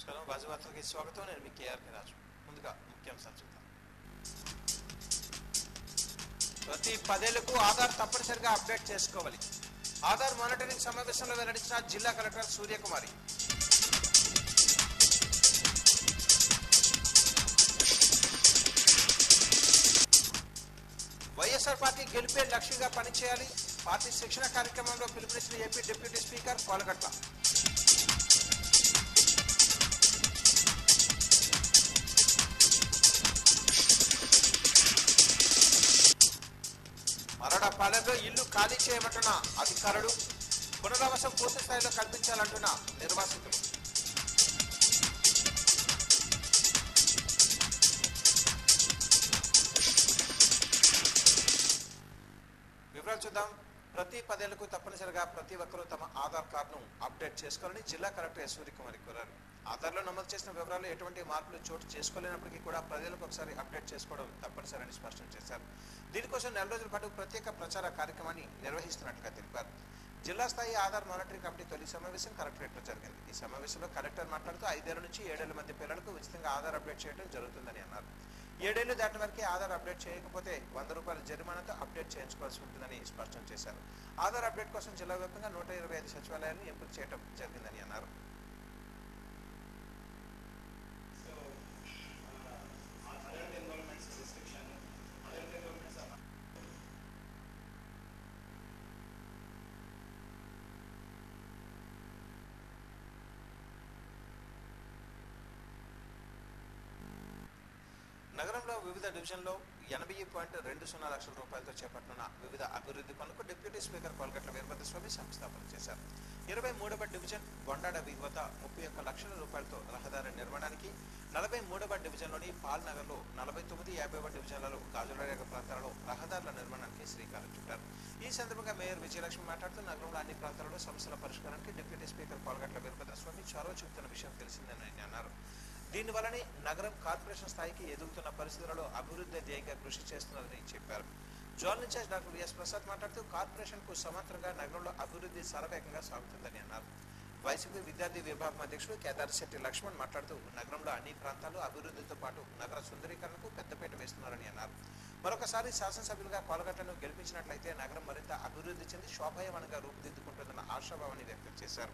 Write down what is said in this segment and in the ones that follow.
నమస్కారం రాజవార్తలకి స్వాగతం నేను మీ కేఆర్కే రాజు ముందుగా ముఖ్యాంశాలు చూద్దాం ప్రతి పదేళ్లకు ఆధార్ తప్పనిసరిగా అప్డేట్ చేసుకోవాలి ఆధార్ మానిటరింగ్ సమావేశంలో వెల్లడించిన జిల్లా కలెక్టర్ సూర్యకుమారి వైఎస్ఆర్ పార్టీ గెలిపే లక్ష్యంగా పనిచేయాలి పార్టీ శిక్షణ కార్యక్రమంలో పిలుపునిచ్చిన ఏపీ డిప్యూటీ స్పీకర్ కోలగట్ల మరడపాలెంలో ఇల్లు ఖాళీ చేయమంటున్న అధికారులు పునరావాసం పూర్తి స్థాయిలో కల్పించాలంటున్న నిర్వాసితులు వివరాలు చూద్దాం ప్రతి పదేళ్లకు తప్పనిసరిగా ప్రతి ఒక్కరూ తమ ఆధార్ కార్డును అప్డేట్ చేసుకోవాలని జిల్లా కలెక్టర్ ఎస్ సూర్యకుమారి కోరారు ఆధార్లో నమోదు చేసిన వివరాలు ఎటువంటి మార్పులు చోటు చేసుకోలేనప్పటికీ కూడా ప్రజలకు ఒకసారి అప్డేట్ చేసుకోవడం తప్పనిసరి స్పష్టం చేశారు దీనికోసం నెల రోజుల పాటు ప్రత్యేక ప్రచార కార్యక్రమాన్ని నిర్వహిస్తున్నట్లుగా తెలిపారు జిల్లా స్థాయి ఆధార్ మానిటరింగ్ కమిటీ తొలి సమావేశం కలెక్టరేట్లో జరిగింది ఈ సమావేశంలో కలెక్టర్ మాట్లాడుతూ ఐదేళ్ల నుంచి ఏడేళ్ల మధ్య పిల్లలకు ఉచితంగా ఆధార్ అప్డేట్ చేయడం జరుగుతుందని అన్నారు ఏడేళ్లు దాటిన వరకే ఆధార్ అప్డేట్ చేయకపోతే వంద రూపాయల జరిమానాతో అప్డేట్ చేయించుకోవాల్సి ఉంటుందని స్పష్టం చేశారు ఆధార్ అప్డేట్ కోసం జిల్లా వ్యాప్తంగా నూట ఇరవై ఐదు సచివాలయాలను ఎంపిక చేయడం జరిగిందని అన్నారు So, uh, adult enrollments restriction, adult enrollments are నగరంలో వివిధ డివిజన్లో ఎనభై పాయింట్ రెండు సున్నా లక్షల రూపాయలతో చేపట్టనున్న వివిధ అభివృద్ధి పనులకు డిప్యూటీ స్పీకర్ కోల్గట్ల వీరభద్ర స్వామి శంకుస్థాపన చేశారు ఇరవై మూడవ డివిజన్ బొండాడవి వద్ద ముప్పై ఒక్క లక్షల రూపాయలతో రహదారి నిర్మాణానికి నలభై మూడవ డివిజన్లోని పాల్ నగర్లో నలభై తొమ్మిది యాభైవ డివిజన్లలో గాజులరేగ ప్రాంతాలలో రహదారుల నిర్మాణానికి శ్రీకారం చుట్టారు ఈ సందర్భంగా మేయర్ విజయలక్ష్మి మాట్లాడుతూ నగరంలో అన్ని ప్రాంతాలలో సమస్యల పరిష్కారానికి డిప్యూటీ స్పీకర్ కోల్గట్ల వీరభద్ర స్వామి చొరవ చూపుతున్న విషయం తెలిసిందని ఆయన అన్నారు దీనివల్లనే నగరం కార్పొరేషన్ స్థాయికి ఎదుగుతున్న పరిస్థితులలో అభివృద్ధి ధ్యేయంగా కృషి చేస్తున్నదని చెప్పారు zonal incharge doctor VS Prasad మాట్లాడుతూ కార్పొరేషన్ కు సమాంతరంగా నగరంలో అభివృద్ధి శరవేగంగా సాగుతుందని అన్నారు వైసీపీ విద్యార్థి విభాగం అధ్యక్షుడు కేదారిశెట్టి లక్ష్మణ్ మాట్లాడుతూ నగరంలో అన్ని ప్రాంతాలు అభివృద్ధితో పాటు నగర సుందరీకరణకు పెద్దపీట వేస్తున్నారని అన్నారు మరొకసారి శాసనసభ్యులుగా కోలగట్లను గెలిపించినట్లయితే నగరం మరింత అభివృద్ధి చెంది శోభాయమానంగా రూపుదిద్దుకుంటుందన్న ఆశాభావాన్ని వ్యక్తం చేశారు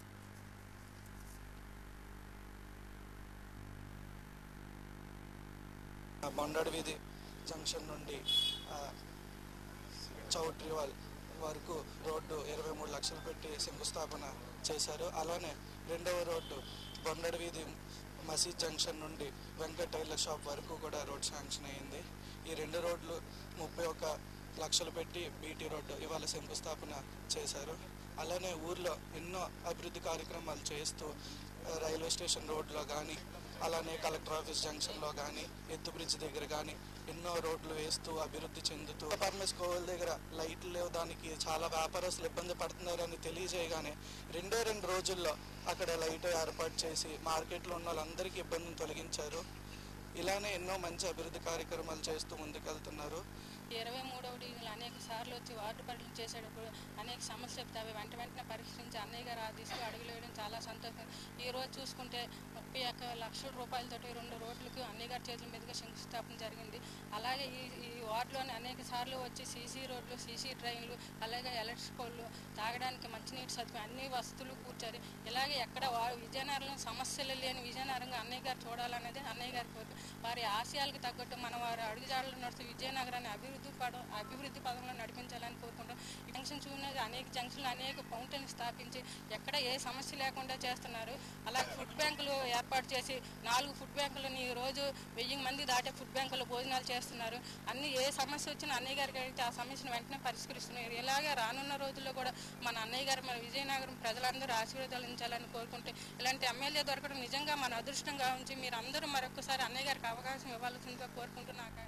బొండాడు వీధి జంక్షన్ నుండి ఆ, చౌట్రివాల్ వరకు రోడ్డు ఇరవై మూడు లక్షలు పెట్టి శంకుస్థాపన చేశారు అలానే రెండవ రోడ్డు బొండాడు వీధి మసీద్ జంక్షన్ నుండి వెంకట్ టైలర్ షాప్ వరకు కూడా రోడ్ శాంక్షన్ అయింది ఈ రెండు రోడ్లు ముప్పై ఒక్క లక్షలు పెట్టి బీటీ రోడ్డు ఇవాళ శంకుస్థాపన చేశారు అలానే ఊర్లో ఎన్నో అభివృద్ధి కార్యక్రమాలు చేస్తూ ఆ, రైల్వే స్టేషన్ రోడ్లో కానీ అలానే కలెక్టర్ ఆఫీస్ జంక్షన్లో కానీ ఎత్తు బ్రిడ్జ్ దగ్గర కానీ ఎన్నో రోడ్లు వేస్తూ అభివృద్ధి చెందుతూ పర్మేస్ కోవల్ దగ్గర లైట్లు లేవు దానికి చాలా వ్యాపారస్తులు ఇబ్బంది పడుతున్నారని తెలియజేయగానే రెండే రెండు రోజుల్లో అక్కడ లైట్ ఏర్పాటు చేసి మార్కెట్లో ఉన్న వాళ్ళందరికీ ఇబ్బందిని తొలగించారు ఇలానే ఎన్నో మంచి అభివృద్ధి కార్యక్రమాలు చేస్తూ ముందుకెళ్తున్నారు ఇరవై మూడవ డివిజన్లు అనేక సార్లు వచ్చి వార్డు పరిశీలన చేసేటప్పుడు అనేక సమస్యలు చెప్తే అవి వెంట వెంటనే పరిష్కరించి అన్నయ్య గారు ఆ దిశగా అడుగులు వేయడం చాలా సంతోషం ఈ రోజు చూసుకుంటే ముప్పై ఒక్క లక్షల రూపాయలతోటి రెండు రోడ్లకు అన్నయ్య గారి చేతుల మీదుగా శంకుస్థాపన జరిగింది అలాగే ఈ ఈ వార్డులోని అనేక సార్లు వచ్చి సీసీ రోడ్లు సీసీ డ్రైన్లు అలాగే ఎలక్ట్రిక్ పోల్లు తాగడానికి మంచినీటి సదుపాయం అన్ని వసతులు కూర్చారు ఇలాగే ఎక్కడ వా విజయనగరంలో సమస్యలు లేని విజయనగరంగా అన్నయ్య గారు చూడాలనేది అన్నయ్య గారి కోరిక వారి ఆశయాలకు తగ్గట్టు మన వారి అడుగుజాడలు నడుస్తూ విజయనగరాన్ని అభివృద్ధి పడ అభివృద్ధి పదంలో నడిపించాలని కోరుకుంటాం ఈ జంక్షన్ చూడలేదు అనేక జంక్షన్లు అనేక ఫౌంటైన్ స్థాపించి ఎక్కడ ఏ సమస్య లేకుండా చేస్తున్నారు అలాగే ఫుడ్ బ్యాంకులు ఏర్పాటు చేసి నాలుగు ఫుడ్ బ్యాంకులను ఈ రోజు వెయ్యి మంది దాటే ఫుడ్ బ్యాంకులు భోజనాలు చేస్తున్నారు అన్ని ఏ సమస్య వచ్చినా అన్నయ్య గారికి అడిగితే ఆ సమస్యను వెంటనే పరిష్కరిస్తున్నారు ఇలాగే రానున్న రోజుల్లో కూడా మన అన్నయ్య గారు మన విజయనగరం ప్రజలందరూ ఆశీర్వదించాలని కోరుకుంటే ఇలాంటి ఎమ్మెల్యే దొరకడం నిజంగా మన అదృష్టంగా ఉంచి మీరు అందరూ మరొకసారి అన్నయ్య గారికి అవకాశం ఇవ్వాల్సిందిగా కోరుకుంటున్నాక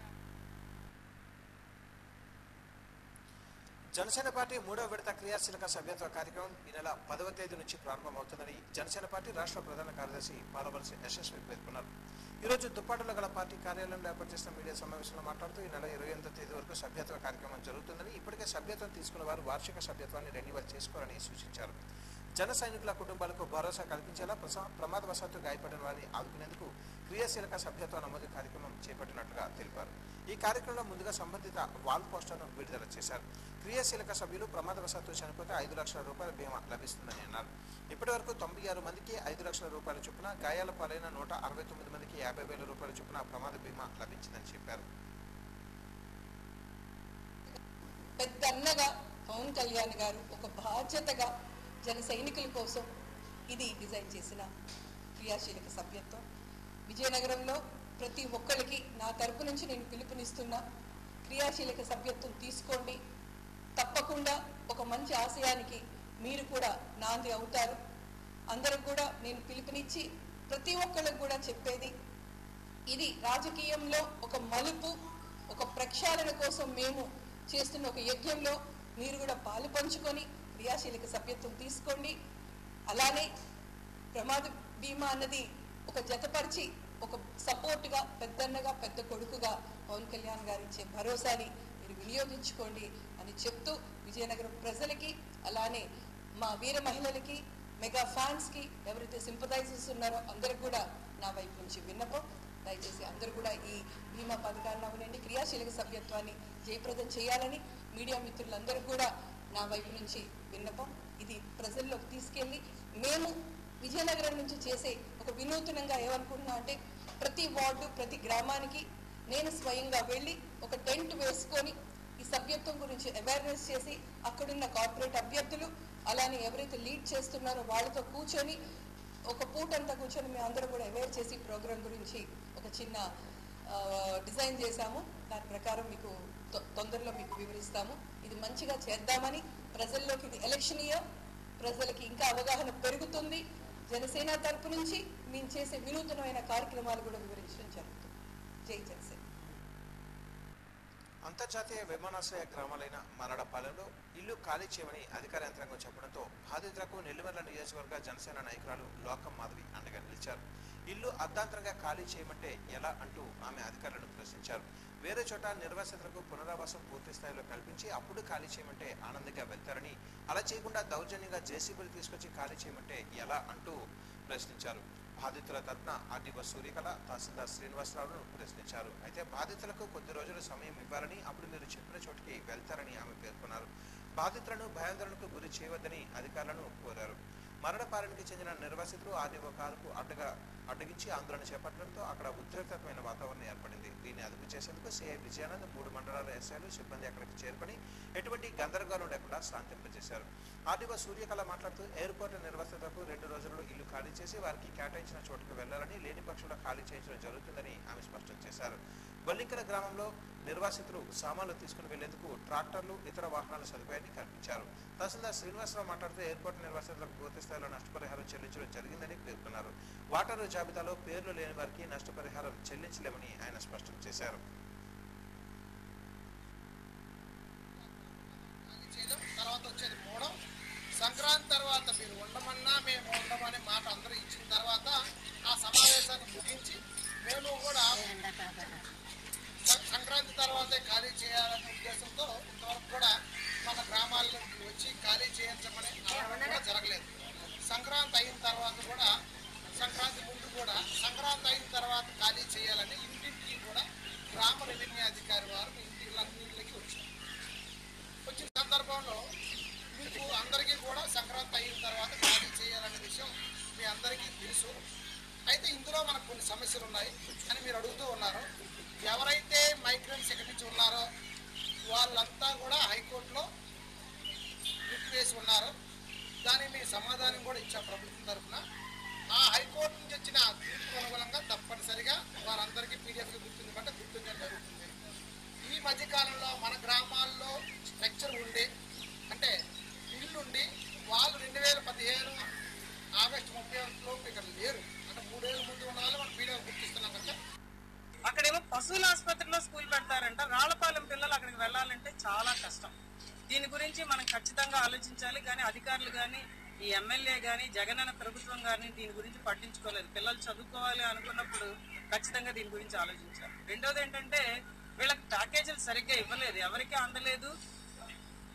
జనసేన పార్టీ మూడో విడత క్రియాశీలక సభ్యత్వ కార్యక్రమం ఈ నెల పదవ తేదీ నుంచి ప్రారంభమవుతుందని జనసేన పార్టీ రాష్ట్ర ప్రధాన కార్యదర్శి పాలవలసి యశస్వి పేర్కొన్నారు ఈ రోజు దుప్పాటలో గల పార్టీ కార్యాలయంలో ఏర్పాటు చేసిన మీడియా సమావేశంలో మాట్లాడుతూ ఈ నెల ఇరవై ఎనిమిదో తేదీ వరకు సభ్యత్వ కార్యక్రమం జరుగుతుందని ఇప్పటికే సభ్యత్వం తీసుకున్న వారు వార్షిక సభ్యత్వాన్ని రెన్యువల్ చేసుకోవాలని సూచించారు జన సైనికుల కుటుంబాలకు భరోసా కల్పించేలా ప్రసా- ప్రమాదవశాత్తు గాయపడిన వారిని ఆదుకునేందుకు క్రియాశీలక సభ్యత్వ నమోదు కార్యక్రమం చేపట్టినట్లుగా తెలిపారు ఈ కార్యక్రమంలో ముందుగా సంబంధిత వాల్ పోస్టర్ను విడుదల చేశారు క్రియాశీలక సభ్యులు ప్రమాదవశాత్తు చనిపోతే ఐదు లక్షల రూపాయల బీమా లభిస్తుందని అన్నారు ఇప్పటి వరకు తొంభై ఆరు మందికి ఐదు లక్షల రూపాయల చొప్పున గాయాల పాలైన నూట అరవై తొమ్మిది మందికి యాభై వేల రూపాయల చొప్పున ప్రమాద బీమా లభించిందని చెప్పారు పెద్దన్నగా పవన్ కళ్యాణ్ గారు ఒక బాధ్యతగా జన సైనికుల కోసం ఇది డిజైన్ చేసిన క్రియాశీలక సభ్యత్వం విజయనగరంలో ప్రతి ఒక్కరికి నా తరపు నుంచి నేను పిలుపునిస్తున్నా క్రియాశీలక సభ్యత్వం తీసుకోండి తప్పకుండా ఒక మంచి ఆశయానికి మీరు కూడా నాంది అవుతారు అందరికి కూడా నేను పిలుపునిచ్చి ప్రతి ఒక్కరికి కూడా చెప్పేది ఇది రాజకీయంలో ఒక మలుపు ఒక ప్రక్షాళన కోసం మేము చేస్తున్న ఒక యజ్ఞంలో మీరు కూడా పాలు పంచుకొని క్రియాశీలక సభ్యత్వం తీసుకోండి అలానే ప్రమాద బీమా అన్నది ఒక జతపరిచి ఒక సపోర్ట్గా పెద్దన్నగా పెద్ద కొడుకుగా పవన్ కళ్యాణ్ గారు ఇచ్చే భరోసాని మీరు వినియోగించుకోండి అని చెప్తూ విజయనగరం ప్రజలకి అలానే మా వీర మహిళలకి మెగా ఫ్యాన్స్కి ఎవరైతే సింపథైజర్స్ ఉన్నారో అందరికి కూడా నా వైపు నుంచి విన్నపం దయచేసి అందరూ కూడా ఈ బీమా పథకాన్ని అవనండి క్రియాశీలక సభ్యత్వాన్ని జయప్రదం చేయాలని మీడియా మిత్రులందరూ కూడా నా వైపు నుంచి విన్నపం ఇది ప్రజల్లోకి తీసుకెళ్ళి మేము విజయనగరం నుంచి చేసే ఒక వినూతనంగా ఏమనుకుంటున్నా అంటే ప్రతి వార్డు ప్రతి గ్రామానికి నేను స్వయంగా వెళ్ళి ఒక టెంట్ వేసుకొని ఈ సభ్యత్వం గురించి అవేర్నెస్ చేసి అక్కడున్న కార్పొరేట్ అభ్యర్థులు అలానే ఎవరైతే లీడ్ చేస్తున్నారో వాళ్ళతో కూర్చొని ఒక పూటంతా కూర్చొని మేము అందరం కూడా అవేర్ చేసి ప్రోగ్రాం గురించి ఒక చిన్న ఆ, డిజైన్ చేశాము దాని ప్రకారం మీకు తొ- తొందరలో మీకు వివరిస్తాము ఇది మంచిగా చేద్దామని ప్రజల్లోకి ఇది ఎలక్షన్ ఇయర్ ప్రజలకి ఇంకా అవగాహన పెరుగుతుంది జనసేన తరపు నుంచి మేము చేసే వినూతనమైన కార్యక్రమాలు కూడా వివరించడం జరుగుతుంది జై జనసేన అంతర్జాతీయ విమానాశ్రయ గ్రామాలైన మరడపాలెంలో ఇల్లు ఖాళీ చేయమని అధికార యంత్రాంగం చెప్పడంతో బాధితులకు నెల్లిమర్ల నియోజకవర్గ జనసేన నాయకురాలు లోకం మాధవి అండగా నిలిచారు ఇల్లు అర్ధాంతరంగా ఖాళీ చేయమంటే ఎలా అంటూ ఆమె అధికారులను ప్రశ్నించారు వేరే చోట నిర్వాసితులకు పునరావాసం పూర్తి స్థాయిలో కల్పించి అప్పుడు ఖాళీ చేయమంటే ఆనందంగా వెళ్తారని అలా చేయకుండా దౌర్జన్యంగా జేసీబీలు తీసుకొచ్చి ఖాళీ చేయమంటే ఎలా అంటూ ప్రశ్నించారు బాధితుల తరపున ఆర్డీఓ సూర్యకళ తహసీల్దార్ శ్రీనివాసరావును ప్రశ్నించారు అయితే బాధితులకు కొద్ది రోజులు సమయం ఇవ్వాలని అప్పుడు మీరు చెప్పిన చోటికి వెళ్తారని ఆమె పేర్కొన్నారు బాధితులను భయాందోళనకు గురి చేయవద్దని అధికారులను కోరారు మరణపాలనకి చెందిన నిర్వాసితులు ఆర్డీఓ కారుకు అడ్డగా అడ్డగించి ఆందోళన చేపట్టడంతో అక్కడ ఉద్రిక్తమైన వాతావరణం ఏర్పడింది దీన్ని అదుపు చేసేందుకు సిఐ విజయానంద్ మూడు మండలాల ఎస్ఐలు సిబ్బంది అక్కడికి చేరుకొని ఎటువంటి గందరగోళం లేకుండా శాంతింపజేశారు ఆర్డీఓ సూర్యకళ మాట్లాడుతూ ఎయిర్పోర్ట్ నిర్వాసితులకు రెండు రోజుల్లో ఇల్లు ఖాళీ చేసి వారికి కేటాయించిన చోటుకు వెళ్లాలని లేని పక్షుల ఖాళీ చేయించడం జరుగుతుందని ఆమె స్పష్టం చేశారు బొల్లింకల గ్రామంలో నిర్వాసితులు సామాన్లు తీసుకుని వెళ్లేందుకు ట్రాక్టర్లు ఇతర వాహనాల సదుపాయాన్ని కల్పించారు తహసీల్దార్ శ్రీనివాసరావు మాట్లాడుతూ ఎయిర్పోర్ట్ నిర్వాసితులకు పూర్తి స్థాయిలో నష్టపరిహారం చెల్లించడం జరిగిందని పేర్కొన్నారు వాటరు జాబితాలో పేర్లు లేని వారికి నష్టపరిహారం చెల్లించలేమని ఆయన స్పష్టం చేశారు అది చేయడం తర్వాత వచ్చేది మూడం సంక్రాంతి తర్వాత మీరు ఉండమన్నా మేము ఉండమనే మాట అందరూ ఇచ్చిన తర్వాత ఆ సమావేశాన్ని ముగించి మేము కూడా సం- సంక్రాంతి తర్వాతే ఖాళీ చేయాలనే ఉద్దేశంతో ఇంతవరకు కూడా మన గ్రామాల్లోకి వచ్చి ఖాళీ చేయించమని అనడం కూడా జరగలేదు సంక్రాంతి అయిన తర్వాత కూడా సంక్రాంతి ముందు కూడా సంక్రాంతి అయిన తర్వాత ఖాళీ చేయాలని ఇంటింటికి కూడా గ్రామ రెవెన్యూ అధికారి వారు ఇంటికి వచ్చారు వచ్చిన సందర్భంలో మీకు అందరికీ కూడా సంక్రాంతి అయిన తర్వాత ఖాళీ చేయాలనే విషయం మీ అందరికీ తెలుసు అయితే ఇందులో మనకు కొన్ని సమస్యలు ఉన్నాయి అని మీరు అడుగుతూ ఉన్నారు ఎవరైతే మైగ్రెంట్స్ ఎక్కడి నుంచి ఉన్నారో వాళ్ళంతా కూడా హైకోర్టులో రిట్ వేసి ఉన్నారు దానికి మీ సమాధానం కూడా ఇచ్చాం ప్రభుత్వం తరఫున ఆ హైకోర్టు నుంచి వచ్చిన తీర్పు అనుగుణంగా తప్పనిసరిగా వారందరికీ పీడిఎఫ్ గుర్తుండమంటే గుర్తుండడం జరుగుతుంది ఈ మధ్యకాలంలో మన గ్రామాల్లో స్ట్రక్చర్ ఉండి అంటే ఇల్లు ఉండి వాళ్ళు రెండు వేల పదిహేను ఆగస్టు ముప్పై లోపు ఇక్కడ లేరు అంటే మూడేళ్ళ ముందు ఉన్న వాళ్ళు మనం పీడిఎఫ్ గుర్తిస్తున్నాం కనుక అక్కడేమో పశువుల ఆసుపత్రిలో స్కూల్ పెడతారంట రాళ్లపాలెం పిల్లలు అక్కడికి వెళ్ళాలంటే చాలా కష్టం దీని గురించి మనం ఖచ్చితంగా ఆలోచించాలి కానీ అధికారులు కానీ ఈ ఎమ్మెల్యే కానీ జగనన్న ప్రభుత్వం కానీ దీని గురించి పట్టించుకోలేదు పిల్లలు చదువుకోవాలి అనుకున్నప్పుడు ఖచ్చితంగా దీని గురించి ఆలోచించాలి రెండోది ఏంటంటే వీళ్ళకి ప్యాకేజీలు సరిగ్గా ఇవ్వలేదు ఎవరికి అందలేదు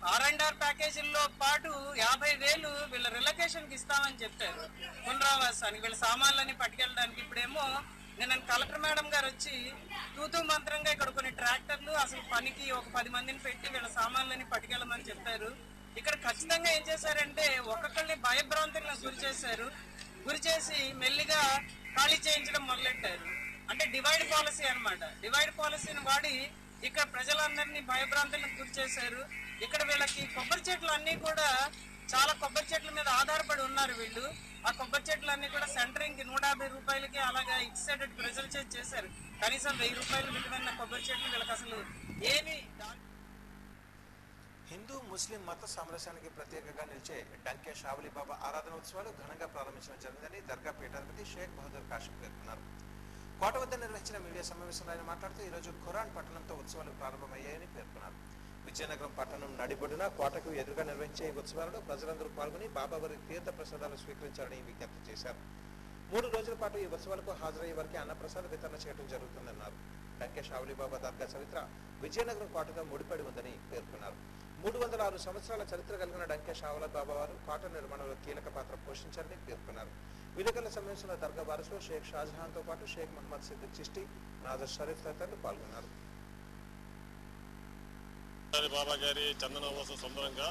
ఆర్ అండ్ ఆర్ ప్యాకేజీల్లో పాటు యాభై వేలు వీళ్ళ రిలొకేషన్ కి ఇస్తామని చెప్పారు పునరావాసానికి వీళ్ళ సామాన్లన్నీ పట్టుకెళ్ళడానికి ఇప్పుడేమో నిన్న కలెక్టర్ మేడం గారు వచ్చి తూతూ మంత్రంగా ఇక్కడ కొన్ని ట్రాక్టర్లు అసలు పనికి ఒక పది మందిని పెట్టి వీళ్ళ సామాన్లని పట్టుకెళ్ళమని చెప్పారు ఇక్కడ ఖచ్చితంగా ఏం చేశారంటే ఒక్కొక్కరిని భయభ్రాంతులకు గురి చేశారు గురి చేసి మెల్లిగా ఖాళీ చేయించడం మొదలెట్టారు అంటే డివైడ్ పాలసీ అన్నమాట డివైడ్ పాలసీని వాడి ఇక్కడ ప్రజలందరినీ భయభ్రాంతులకు గురి చేశారు ఇక్కడ వీళ్ళకి కొబ్బరి చెట్లు అన్ని కూడా చాలా కొబ్బరి చెట్ల మీద ఆధారపడి ఉన్నారు వీళ్ళు ఆ కొబ్బరి చెట్లు అన్ని కూడా సెంటరింగ్ కి నూట యాభై రూపాయలకి అలాగా ఇచ్చేటట్టు ప్రజలు చేసి చేశారు కనీసం వెయ్యి రూపాయలు విలువైన కొబ్బరి చెట్లు వీళ్ళకి అసలు ఏమి దా- హిందూ ముస్లిం మత సామరస్యానికి ప్రత్యేకంగా నిలిచే డంకే షావలి బాబా ఆరాధన ఉత్సవాలు ఘనంగా ప్రారంభించడం జరిగిందని దర్గా పీఠాధిపతి షేక్ బహదూర్ కాషిం పేర్కొన్నారు కోట వద్ద నిర్వహించిన మీడియా సమావేశంలో ఆయన మాట్లాడుతూ ఈరోజు ఖురాన్ పట్టణంతో ఉత్సవాలు ప్రారంభమయ్యాయని పేర్కొన్నారు విజయనగరం పట్టణం నడిబొడ్డున కోటకు ఎదురుగా నిర్వహించే ఈ ఉత్సవాలలో ప్రజలందరూ పాల్గొని బాబావారి తీర్థ ప్రసాదాలు స్వీకరించాలని విజ్ఞప్తి చేశారు మూడు రోజుల పాటు ఈ ఉత్సవాలకు హాజరయ్యే వారికి అన్నప్రసాద వితరణ చేయడం జరుగుతుందన్నారు డంకే షావులి బాబా దర్గా చరిత్ర విజయనగరం కోటతో ముడిపడి ఉందని పేర్కొన్నారు మూడు వందల ఆరు సంవత్సరాల చరిత్ర కలిగిన డంకే షావుల బాబా వారు కోట నిర్మాణంలో కీలక పాత్ర పోషించారని పేర్కొన్నారు విలేకరుల సమావేశంలో దర్గా వారసులు షేక్ షాజహాన్ తో పాటు షేక్ మహమ్మద్ సిద్దిక్ చిష్టి నాజర్ షరీఫ్ తదితరులు పాల్గొన్నారు గారి బాబా గారి చందనోత్సవం సందర్భంగా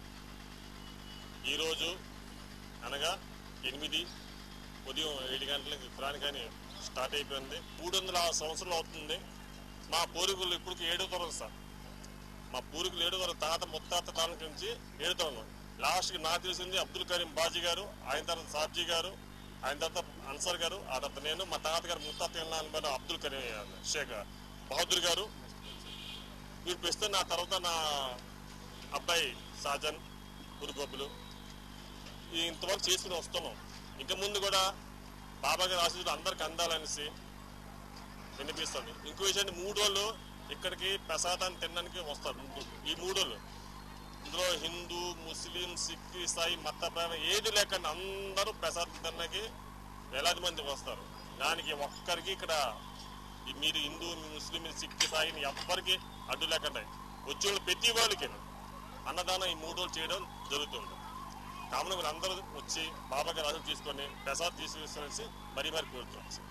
ఈరోజు అనగా ఎనిమిది ఉదయం ఏడు గంటలకి కానీ స్టార్ట్ అయిపోయింది మూడు వందల ఆరు సంవత్సరాలు అవుతుంది మా పూర్వీకులు ఇప్పటికి ఏడో తరగతి సార్ మా పూర్వీకులు ఏడో తరగతి తాత ముత్తాత కాలం నుంచి ఏడో తరగతి లాస్ట్కి నాకు తెలిసింది అబ్దుల్ కరీం బాజీ గారు ఆయన తర్వాత సాబ్జీ గారు ఆయన తర్వాత అన్సర్ గారు ఆ తర్వాత నేను మా తాతగారు ముత్తాత అబ్దుల్ కరీం షేక్ బహదూర్ గారు వీరు ప్రస్తుతం నా తర్వాత నా అబ్బాయి సాజన్ గురుగోపులు ఈ ఇంతవరకు చేసుకుని వస్తున్నాం ఇంకా ముందు కూడా బాబా గారి ఆశీస్సులు అందరికి అందాలనేసి వినిపిస్తుంది ఇంకో విషయాన్ని మూడు రోజులు ఇక్కడికి ప్రసాదాన్ని తినడానికి వస్తారు ముగ్గురు. ఈ మూడు రోజులు ఇందులో హిందూ ముస్లిం సిక్ ఇసాయి మత ప్రాణం ఏది లేకుండా అందరూ ప్రసాదం తినడానికి వేలాది మంది వస్తారు దానికి ఒక్కరికి ఇక్కడ ఈ మీరు హిందూ ముస్లిం సిక్ ఇసాయిని ఎవ్వరికి అడ్డు లేకుండా వచ్చే వాళ్ళు ప్రతి వాళ్ళకి అన్నదానం ఈ మూడు రోజులు చేయడం జరుగుతుంది కావున మీరు అందరూ వచ్చి బాబా గారి ఆశలు తీసుకొని ప్రసాద్ తీసుకొచ్చి మరీ మరి కోరుతున్నాం సార్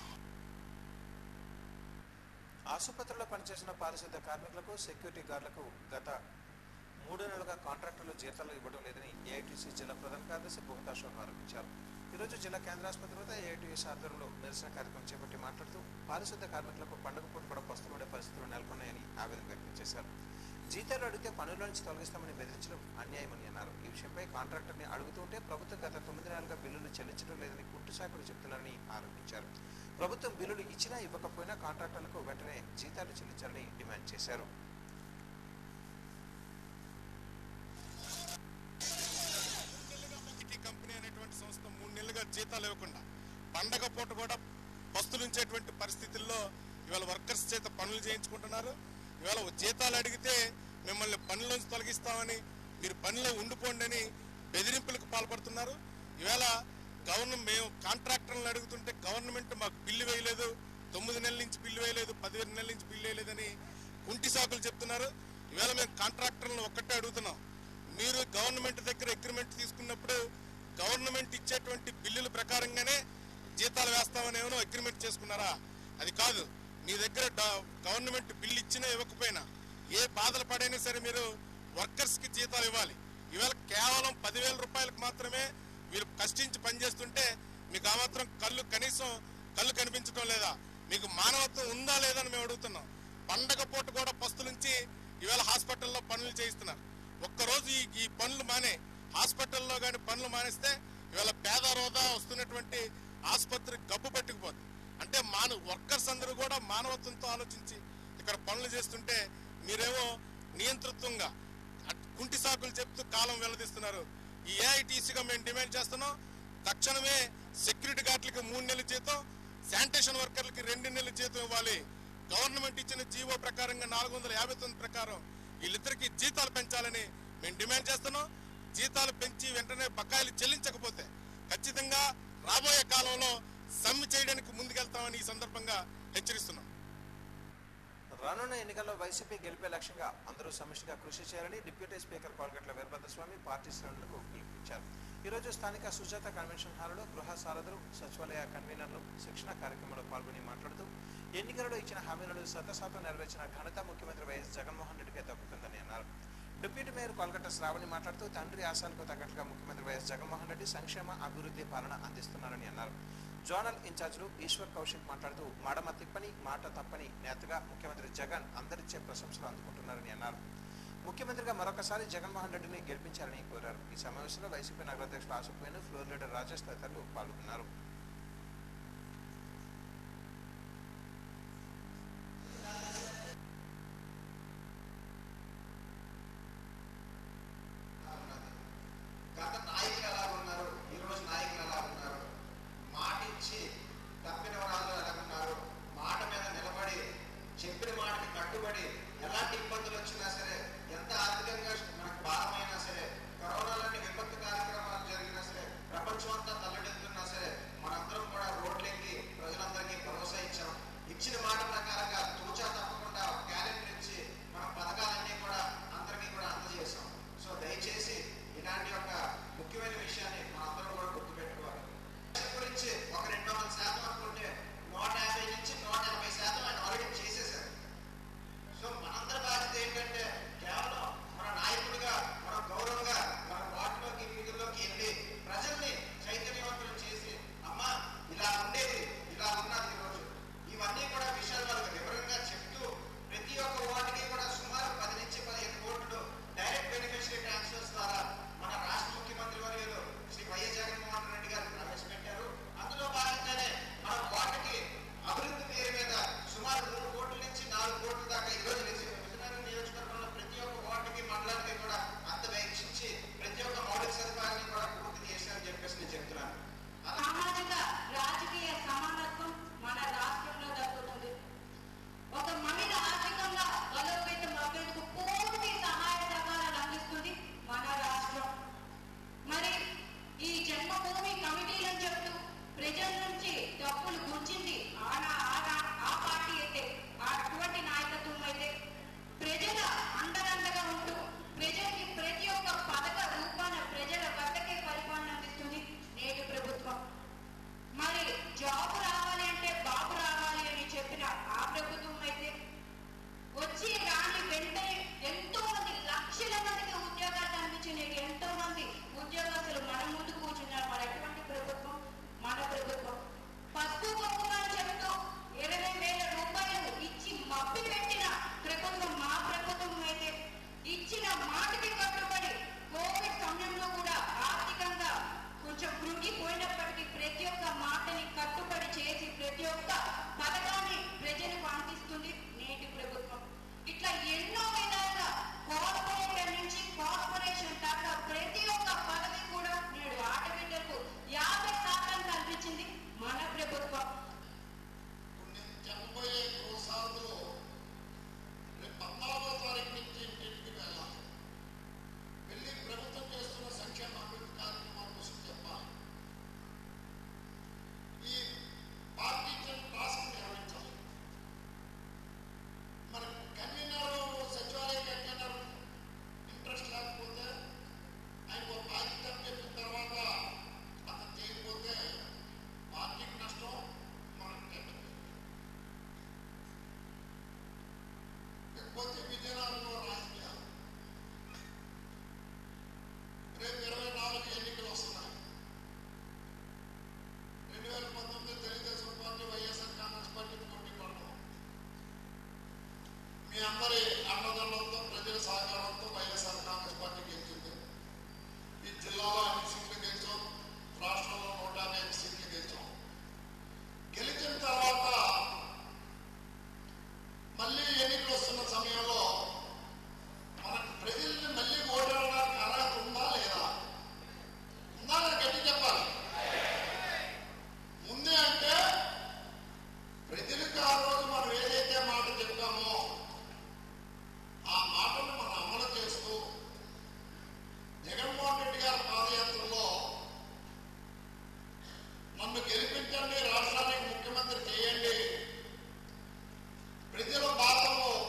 ఆసుపత్రిలో పనిచేసిన పారిశుద్ధ కార్మికులకు సెక్యూరిటీ గార్డులకు గత మూడు నెలలుగా కాంట్రాక్టులు జీతాలు ఇవ్వడం లేదని ఏఐటీసీ జిల్లా ప్రధాన కార్యదర్శి బుహతా అశోక్ ఆరోపించారు ఈరోజు జిల్లా కేంద్ర ఆసుపత్రి వద్ద ఏఐటీసీ ఆధ్వర్యంలో నిరసన కార్యక్రమం చేపట్టి మాట్లాడుతూ పారిశుద్ధ కార్మికులకు పండుగ పూట కూడా పస్తులు ఉండే పరిస్థితులు నెలకొన్నాయని ఆవేదన వ్యక్తం చేశారు జీతాలు అడిగితే పనుల నుంచి తొలగిస్తామని బెదిరించడం అన్యాయమని అన్నారు ఈ విషయంపై కాంట్రాక్టర్ని అడుగుతుంటే ప్రభుత్వం గత తొమ్మిది నెలలుగా బిల్లులు చెల్లించడం లేదని కుట్టు శాఖలు చెబుతున్నారని ఆరోపించారు ప్రభుత్వం బిల్లులు ఇచ్చినా ఇవ్వకపోయినా కాంట్రాక్టర్లకు వెంటనే జీతాలు చెల్లించాలని డిమాండ్ చేశారు ఐటీ కంపెనీ అనేటువంటి సంస్థ మూడు నెలలుగా జీతాలు ఇవ్వకుండా పండగ పూట కూడా పస్తులుంచేటువంటి పరిస్థితుల్లో ఇవాళ వర్కర్స్ చేత పనులు చేయించుకుంటున్నారు ఇవాళ జీతాలు అడిగితే మిమ్మల్ని పనిలోంచి తొలగిస్తామని మీరు పనిలో ఉండిపోండి అని బెదిరింపులకు పాల్పడుతున్నారు ఇవాళ గవర్నమెంట్ మేము కాంట్రాక్టర్లను అడుగుతుంటే గవర్నమెంట్ మాకు బిల్లు వేయలేదు తొమ్మిది నెలల నుంచి బిల్లు వేయలేదు పదిహేను నెలల నుంచి బిల్లు వేయలేదని కుంటి సాకులు చెప్తున్నారు ఇవాళ మేము కాంట్రాక్టర్లను ఒక్కటే అడుగుతున్నాం మీరు గవర్నమెంట్ దగ్గర అగ్రిమెంట్ తీసుకున్నప్పుడు గవర్నమెంట్ ఇచ్చేటువంటి బిల్లుల ప్రకారంగానే జీతాలు వేస్తామని ఏమైనా అగ్రిమెంట్ చేసుకున్నారా అది కాదు మీ దగ్గర డ- గవర్నమెంట్ బిల్లు ఇచ్చినా ఇవ్వకపోయినా ఏ బాధలు పడైనా సరే మీరు వర్కర్స్ కి జీతాలు ఇవ్వాలి ఇవాళ కేవలం పదివేల రూపాయలకు మాత్రమే మీరు కష్టించి పనిచేస్తుంటే మీకు ఆ మాత్రం కళ్ళు కనీసం కళ్ళు కనిపించడం లేదా మీకు మానవత్వం ఉందా లేదా అని మేము అడుగుతున్నాం పండగ పూట కూడా పస్తులుంచి ఇవాళ హాస్పిటల్లో పనులు చేయిస్తున్నారు ఒక్కరోజు ఈ ఈ పనులు మానే హాస్పిటల్లో కానీ పనులు మానేస్తే ఇవాళ పేద రోదా వస్తున్నటువంటి ఆసుపత్రి గబ్బు పట్టుకుపోతుంది అంటే మాన వర్కర్స్ అందరూ కూడా మానవత్వంతో ఆలోచించి ఇక్కడ పనులు చేస్తుంటే మీరేమో నియంతృత్వంగా అట్- కుంటి సాకులు చెప్తూ కాలం వెల్లదీస్తున్నారు ఈ ఏఐటీసీగా మేము డిమాండ్ చేస్తున్నాం తక్షణమే సెక్యూరిటీ గార్డులకి మూడు నెలల జీతం శానిటేషన్ వర్కర్లకి రెండు నెలల జీతం ఇవ్వాలి గవర్నమెంట్ ఇచ్చిన జీవో ప్రకారంగా నాలుగు వందల యాభై తొమ్మిది ప్రకారం వీళ్ళిద్దరికి జీతాలు పెంచాలని మేము డిమాండ్ చేస్తున్నాం జీతాలు పెంచి వెంటనే బకాయిలు చెల్లించకపోతే ఖచ్చితంగా రాబోయే కాలంలో సమ్మె చేయడానికి ముందుకెళ్తామని ఈ సందర్భంగా హెచ్చరిస్తున్నాం రానున్న ఎన్నికల్లో వైసీపీ గెలిపే లక్ష్యంగా అందరూ సమిష్టిగా కృషి చేయాలని deputy speaker Kolagatla Veerabhadraswamy party శ్రేణులకు పిలుపునిచ్చారు ఈ రోజు స్థానిక సుజాత కన్వెన్షన్ హాల్లో గృహ సారథులు సచివాలయ కన్వీనర్లు శిక్షణ కార్యక్రమంలో పాల్గొని మాట్లాడుతూ ఎన్నికలలో ఇచ్చిన హామీలను శతశాతం నెరవేర్చిన ఘనత ముఖ్యమంత్రి వైఎస్ జగన్మోహన్ రెడ్డికే దక్కుతుందని అన్నారు డిప్యూటీ మేయర్ కోల్కతా శ్రావణి మాట్లాడుతూ తండ్రి ఆశలకు తగ్గట్టుగా ముఖ్యమంత్రి వైఎస్ జగన్మోహన్ రెడ్డి సంక్షేమ అభివృద్ధి పాలన అందిస్తున్నారని అన్నారు జోనల్ ఇన్ఛార్జీలు ఈశ్వర్ కౌశిక్ మాట్లాడుతూ మాడమ తిప్పని మాట తప్పని నేతగా ముఖ్యమంత్రి జగన్ అందరిచ్చే ప్రశంసలు అందుకుంటున్నారని అన్నారు ముఖ్యమంత్రిగా మరొకసారి జగన్మోహన్ రెడ్డిని గెలిపించారని కోరారు ఈ సమావేశంలో వైసీపీ నగరాధ్యక్షులు ఆసుపోయిన ఫ్లోర్ లీడర్ రాజేష్ తదితరులు పాల్గొన్నారు గత నాయకులు ఎలా ఉన్నారు ఈ రోజు నాయకులు ఎలా ఉన్నారు మాట ఇచ్చి తప్పిన వాళ్ళు ఎలా ఉన్నారు మాట మీద నిలబడి చెప్పిన మాటకి కట్టుబడి ఎలాంటి ఇబ్బందులు వచ్చినా సరే ఎంత ఆర్థికంగా మనకు భారమైనా సరే కరోనా లాంటి విపత్తు కార్యక్రమాలు జరిగినా సరే ప్రపంచం అంతా తల్లడిల్లుతున్నా సరే మనందరం కూడా రోడ్లెక్కి ప్రజలందరికీ భరోసా ఇచ్చాం ఇచ్చిన మాట ప్రకారంగా తూచా తప్పకుండా క్యాలెండర్ ఇచ్చి మన పథకాలన్నీ కూడా అందరికీ కూడా అందజేశాం సో దయచేసి ఇలాంటి ఒక ముఖ్యమైన విషయాన్ని మనందరం కూడా గుర్తుపెట్టుకోవాలి బడ్జెట్ గురించి ఒక రెండు వందల శాతం అనుకుంటే నూట యాభై నుంచి నూట ఎనభై శాతం ఆయన ఆల్రెడీ చేసేసారు సో మనందరి బాధ్యత ఏంటంటే కేవలం మన నాయకుడిగా మన గౌరవంగా మన వార్డులోకి వీధుల్లోకి వెళ్ళి ప్రజల్ని చైతన్యవంతులు చేసి అమ్మా ఇలా ఉండేది ఇలా ఉన్నది ఈరోజు ఇవన్నీ కూడా విషయాలు వాళ్ళకి వివరంగా చెప్తూ ప్రతి ఒక్క వార్డుకి కూడా సుమారు పది నుంచి పదిహేను కోట్లు డైరెక్ట్ బెనిఫిషరీ ట్రాన్స్ఫర్స్ ద్వారా మన రాష్ట్ర ముఖ్యమంత్రి వర్యులు శ్రీ వైఎస్ జగన్మోహన్ రెడ్డి గారు ప్రవేశపెట్టారు అందులో భాగంగానే మన వార్డుకి అభివృద్ధి పేరు మీద సుమారు మూడు కోట్ల నుంచి నాలుగు కోట్ల దాకా ఈ రోజు విజయనగరం నియోజకవర్గంలో ప్రతి ఒక్క వార్డుకి మండలానికి కూడా అంత వేక్షించి ప్రతి ఒక్క మౌలిక సదుపాయాన్ని కూడా పూర్తి చేశారని చెప్పేసి నేను చెప్తున్నాను సామాజిక రాజకీయ సమానత్వం మన రాష్ట్రంలో దక్కుతుంది ఒక మహిళ ఆర్థికంగా బలోపేతం అవ్వేందుకు పూర్తి సహాయ సహకారాలు అందిస్తుంది మన రాష్ట్రం మరి ఈ జన్మభూమి కమిటీలను చెప్తూ ప్రజల నుంచి డబ్బులు గుర్చింది ఆనా ఆనా ఆ పార్టీ అయితే అటువంటి నాయకత్వం అయితే ప్రజల అండదండగా ఉంటూ ప్రజలకి ప్రతి ఒక్క పథక రూపాన ప్రజల వద్దకే పరిపాలన అందిస్తుంది నేటి ప్రభుత్వం మరి జాబ్ రావాలి అంటే బాబు రావాలి అని చెప్పిన ఆ ప్రభుత్వం అయితే వచ్చి రాని వెంటనే ఎంతో మంది లక్షల మందికి ఉద్యోగాలు కల్పించినవి ఎంతో మంది ఉద్యోగస్తులు మన ముందు కూర్చున్నారు మరి అటువంటి ప్రభుత్వం మన ప్రభుత్వం పసుపు కుంకుమ అని చెబుతూ ఇరవై వేల రూపాయలు ఇచ్చి మప్పి పెట్టిన ప్రభుత్వం మా ప్రభుత్వం అయితే ఇచ్చిన మాటకి కట్టుబడి కోవిడ్ సమయంలో కూడా ఆర్థికంగా కొంచెం కృంగిపోయినప్పటికీ ప్రతి ఒక్క మాటని కట్టుబడి చేసి ప్రతి ఒక్క పథకాన్ని ప్రజలకు అందిస్తుంది నేటి ప్రభుత్వం ఇట్లా ఎన్నో విధాలుగా కార్పొరేటర్ నుంచి కార్పొరేషన్ దాకా ప్రతి ఒక్క పదవి కూడా నేడు ఆడబిడ్డలకు యాభై శాతం కల్పించింది మన ప్రభుత్వం చెప్పబోయే గోసాలు రేపు పద్నాలుగో తారీఖు నుంచి ఇంటింటికి వెళ్ళాలి వెళ్ళి ప్రభుత్వం చేస్తున్న సంక్షేమ అభివృద్ధి కార్యక్రమాల కోసం చెప్పాలి ఈ పార్టీ ఇచ్చిన టాస్క్ నిర్వహించాలి మరి కన్వీనర్ సచివాలయ కన్వీనర్ ఇంట్రెస్ట్ లేకపోతే ఆయన ఒక బాధ్యత చెప్పిన తర్వాత అతను చేయకపోతే పార్టీకి నష్టం మనకు దెబ్బతింది. లేకపోతే విజయనగరంలో రాజకీయాలు రేపు ఇరవై నాలుగు ఎన్నికలు వస్తున్నాయి రెండు వేల పంతొమ్మిది Telugu Desam party YSR Congress party పోటీ పడడం మీ అందరి అన్నదండలతో ప్రజల సహకారంతో వైఎస్ఆర్ కాంగ్రెస్ పార్టీ గెలిచింది ఈ జిల్లాలో అన్ని సీట్లు గెలిచాం రాష్ట్రంలో నూట యాభై సీట్లు గెలిచాం గెలిచిన తర్వాత మళ్ళీ ఎన్నికలు వస్తున్న సమయంలో మనకు ప్రజల్ని మళ్ళీ ఓడడానికి అర్హత ఉందా లేదా ఉందా అని గట్టి చెప్పాలి ముందే అంటే ప్రజలకు ఆ రోజు మనం ఏదైతే మాట చెప్పామో ఆ మాటను మనం అమలు చేస్తూ జగన్మోహన్ రెడ్డి గారి పాదయాత్రలో నన్ను గెలిపించండి రాష్ట్రానికి ముఖ్యమంత్రి చేయండి ప్రజల బాధను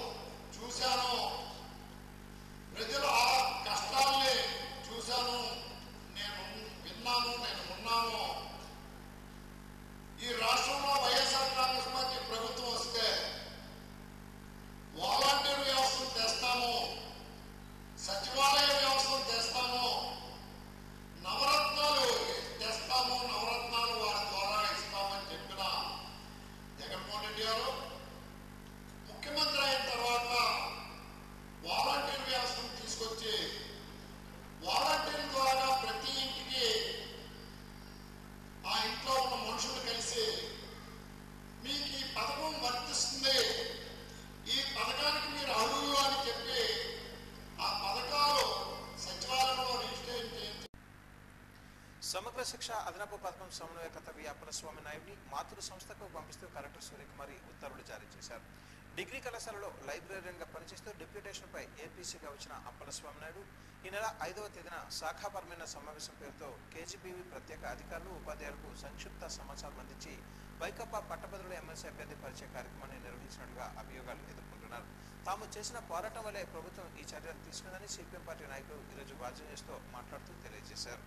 సర్వశిక్ష అదనపు పథకం సమన్వయకర్త వి అప్పలస్వామి నాయుడిని మాతృ సంస్థకు పంపిస్తూ కలెక్టర్ సూర్యకుమారి ఉత్తర్వులు జారీ చేశారు డిగ్రీ కళాశాలలో లైబ్రరీగా పనిచేస్తూ డిప్యూటేషన్పై ఏపీసీగా వచ్చిన అప్పలస్వామి నాయుడు ఈ నెల ఐదవ తేదీన శాఖాపరమైన సమావేశం పేరుతో కేజీబీవీ ప్రత్యేక అధికారులు ఉపాధ్యాయులకు సంక్షిప్త సమాచారం అందించి వైకప్పా పట్టభద్రుల ఎమ్మెల్సీ అభ్యర్థి పరిచయ కార్యక్రమాన్ని నిర్వహించినట్లుగా అభియోగాలు ఎదుర్కొంటున్నారు తాము చేసిన పోరాటం వల్లే ప్రభుత్వం ఈ చర్యలు తీసుకుందని సిపిఎం పార్టీ నాయకులు ఈరోజు వాద్యం చేస్తూ మాట్లాడుతూ తెలియజేశారు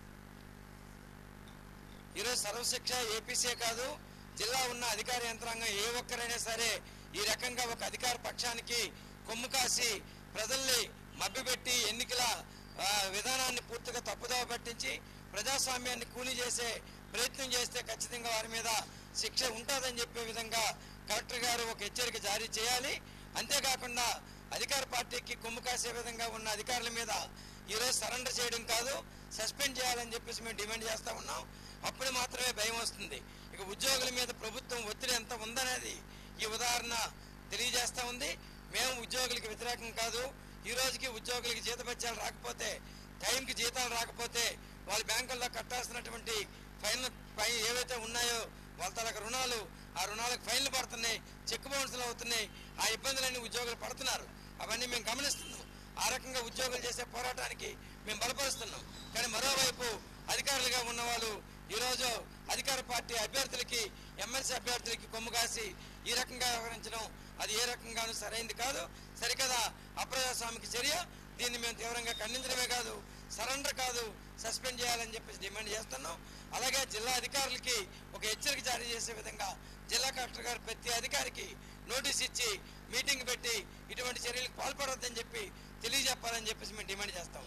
ఈరోజు సర్వశిక్ష ఏపీసీ కాదు జిల్లా ఉన్న అధికార యంత్రాంగం ఏ ఒక్కరైనా సరే ఈ రకంగా ఒక అధికార పక్షానికి కొమ్ము కాసి ప్రజల్ని మభ్యపెట్టి ఎన్నికల ఆ, విధానాన్ని పూర్తిగా తప్పుదోవ పట్టించి ప్రజాస్వామ్యాన్ని కూలి చేసే ప్రయత్నం చేస్తే ఖచ్చితంగా వారి మీద శిక్ష ఉంటుందని చెప్పే విధంగా కలెక్టర్ గారు ఒక హెచ్చరిక జారీ చేయాలి అంతేకాకుండా అధికార పార్టీకి కొమ్ము కాసే విధంగా ఉన్న అధికారుల మీద ఈరోజు సరెండర్ చేయడం కాదు సస్పెండ్ చేయాలని చెప్పేసి మేము డిమాండ్ చేస్తా ఉన్నాం అప్పుడు మాత్రమే భయం వస్తుంది ఇక ఉద్యోగుల మీద ప్రభుత్వం ఒత్తిడి ఎంత ఉందనేది ఈ ఉదాహరణ తెలియజేస్తా ఉంది మేము ఉద్యోగులకి వ్యతిరేకం కాదు ఈ రోజుకి ఉద్యోగులకి జీతభత్యాలు రాకపోతే టైంకి జీతాలు రాకపోతే వాళ్ళ బ్యాంకుల్లో కట్టాల్సినటువంటి ఫైన్ ఫైన్ ఏవైతే ఉన్నాయో వాళ్ళ తనకు రుణాలు ఆ రుణాలకు ఫైన్లు పడుతున్నాయి చెక్ బౌన్స్లు అవుతున్నాయి ఆ ఇబ్బందులన్నీ ఉద్యోగులు పడుతున్నారు అవన్నీ మేము గమనిస్తున్నాం ఆ రకంగా ఉద్యోగులు చేసే పోరాటానికి మేము బలపరుస్తున్నాం కానీ మరోవైపు అధికారులుగా ఉన్న వాళ్ళు ఈరోజు అధికార పార్టీ అభ్యర్థులకి ఎమ్మెల్సీ అభ్యర్థులకి కొమ్ము కాసి ఈ రకంగా వ్యవహరించడం అది ఏ రకంగానూ సరైంది కాదు సరికదా అప్రజాస్వామిక చర్య దీన్ని మేము తీవ్రంగా ఖండించడమే కాదు సరెండర్ కాదు సస్పెండ్ చేయాలని చెప్పేసి డిమాండ్ చేస్తున్నాం అలాగే జిల్లా అధికారులకి ఒక హెచ్చరిక జారీ చేసే విధంగా జిల్లా కలెక్టర్ గారు ప్రతి అధికారికి నోటీస్ ఇచ్చి మీటింగ్ పెట్టి ఇటువంటి చర్యలకు పాల్పడొద్దని చెప్పి తెలియజెప్పాలని చెప్పేసి మేము డిమాండ్ చేస్తాం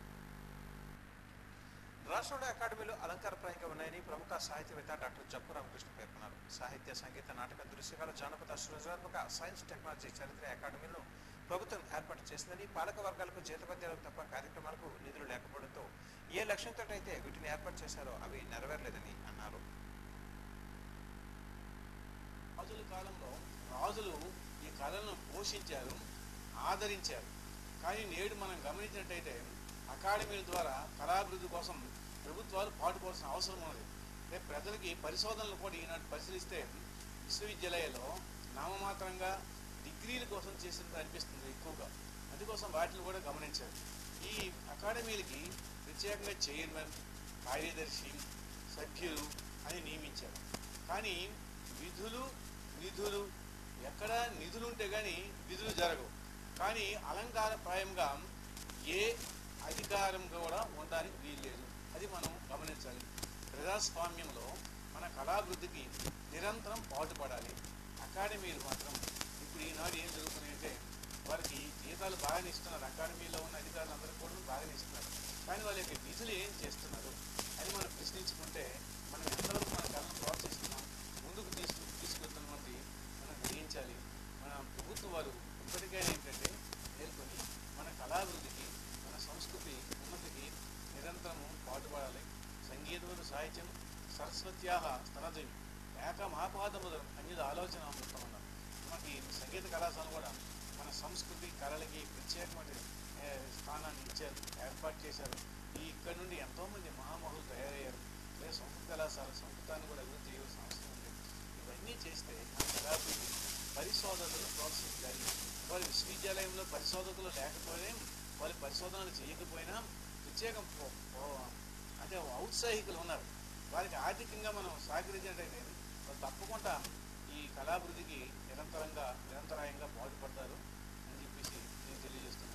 రాష్ట్రంలో అకాడమీలు అలంకారప్రాయంగా ఉన్నాయని ప్రముఖ సాహిత్యవేత్త డాక్టర్ జప్పు రామకృష్ణ పేర్కొన్నారు సాహిత్య సంగీత నాటక దృశ్యకాల జానపద సృజనాత్మక సైన్స్ టెక్నాలజీ చరిత్ర అకాడమీలను ప్రభుత్వం ఏర్పాటు చేసిందని పాలక వర్గాలకు జీతభత్యాలకు తప్ప కార్యక్రమాలకు నిధులు లేకపోవడంతో ఏ లక్ష్యంతో అయితే వీటిని ఏర్పాటు చేశారో అవి నెరవేరలేదని అన్నారు రాజుల కాలంలో రాజులు ఈ కళలను పోషించారు ఆదరించారు కానీ నేడు మనం గమనించినట్టయితే అకాడమీల ద్వారా కళాభివృద్ధి కోసం ప్రభుత్వాలు పాటుకోవాల్సిన అవసరం ఉన్నది రేపు ప్రజలకి పరిశోధనలు కూడా ఈనాడు పరిశీలిస్తే విశ్వవిద్యాలయాల్లో నామమాత్రంగా డిగ్రీల కోసం చేసినట్టు అనిపిస్తుంది ఎక్కువగా అందుకోసం వాటిని కూడా గమనించారు ఈ అకాడమీలకి ప్రత్యేకంగా చైర్మన్ కార్యదర్శి సభ్యులు అని నియమించారు కానీ విధులు నిధులు ఎక్కడ నిధులు ఉంటే కానీ విధులు జరగవు కానీ అలంకారప్రాయంగా ఏ అధికారం కూడా ఉండడానికి వీల్లేదు అది మనం గమనించాలి ప్రజాస్వామ్యంలో మన కళాభివృద్ధికి నిరంతరం పాటుపడాలి అకాడమీలు మాత్రం ఇప్పుడు ఈనాడు ఏం జరుగుతున్నాయంటే వారికి జీతాలు బాగానే ఇస్తున్నారు అకాడమీలో ఉన్న అధికారులు అందరూ కూడా బాగానే ఇస్తున్నారు కానీ వాళ్ళ యొక్క విధులు ఏం చేస్తున్నారు అని మనం ప్రశ్నించుకుంటే మనం ఎంతవరకు మన కళను ప్రోత్సహిస్తున్నాం ముందుకు తీసుకు తీసుకెళ్తున్నటువంటి మనం గ్రహించాలి మన ప్రభుత్వం వారు ఇప్పటికైనా ఏంటంటే మేల్కొని మన కళాభివృద్ధికి మన సంస్కృతి ఉన్నతికి నిరంతరము పాటుపడాలి సంగీతములు సాహిత్యం సరస్వత్యాహ స్తనదేవి ఏక మహాపాదములు అనేది ఆలోచన అమృతమన్నారు మనకి సంగీత కళాశాల కూడా మన సంస్కృతి కళలకి ప్రత్యేకమైన ఏ, స్థానాన్ని ఇచ్చారు ఏర్పాటు చేశారు ఈ ఇక్కడ నుండి ఎంతోమంది మహామహులు తయారయ్యారు లేదా సంస్కృత కళాశాల సంస్కృతాన్ని కూడా అభివృద్ధి చేయవలసిన అవసరం ఉంది ఇవన్నీ చేస్తే మన కళాభివృద్ధి పరిశోధనలు ప్రోత్సహించాలి వారి విశ్వవిద్యాలయంలో పరిశోధకులు లేకపోయినా వాళ్ళు పరిశోధనలు చేయకపోయినా ప్రత్యేకం పో- పో- అంటే ఔత్సాహికులు ఉన్నారు వారికి ఆర్థికంగా మనం సహకరించినట్టయితే వాళ్ళు తప్పకుండా ఈ కళాభివృద్ధికి నిరంతరంగా నిరంతరాయంగా పాటుపడతారు అని చెప్పేసి నేను తెలియజేస్తున్నాను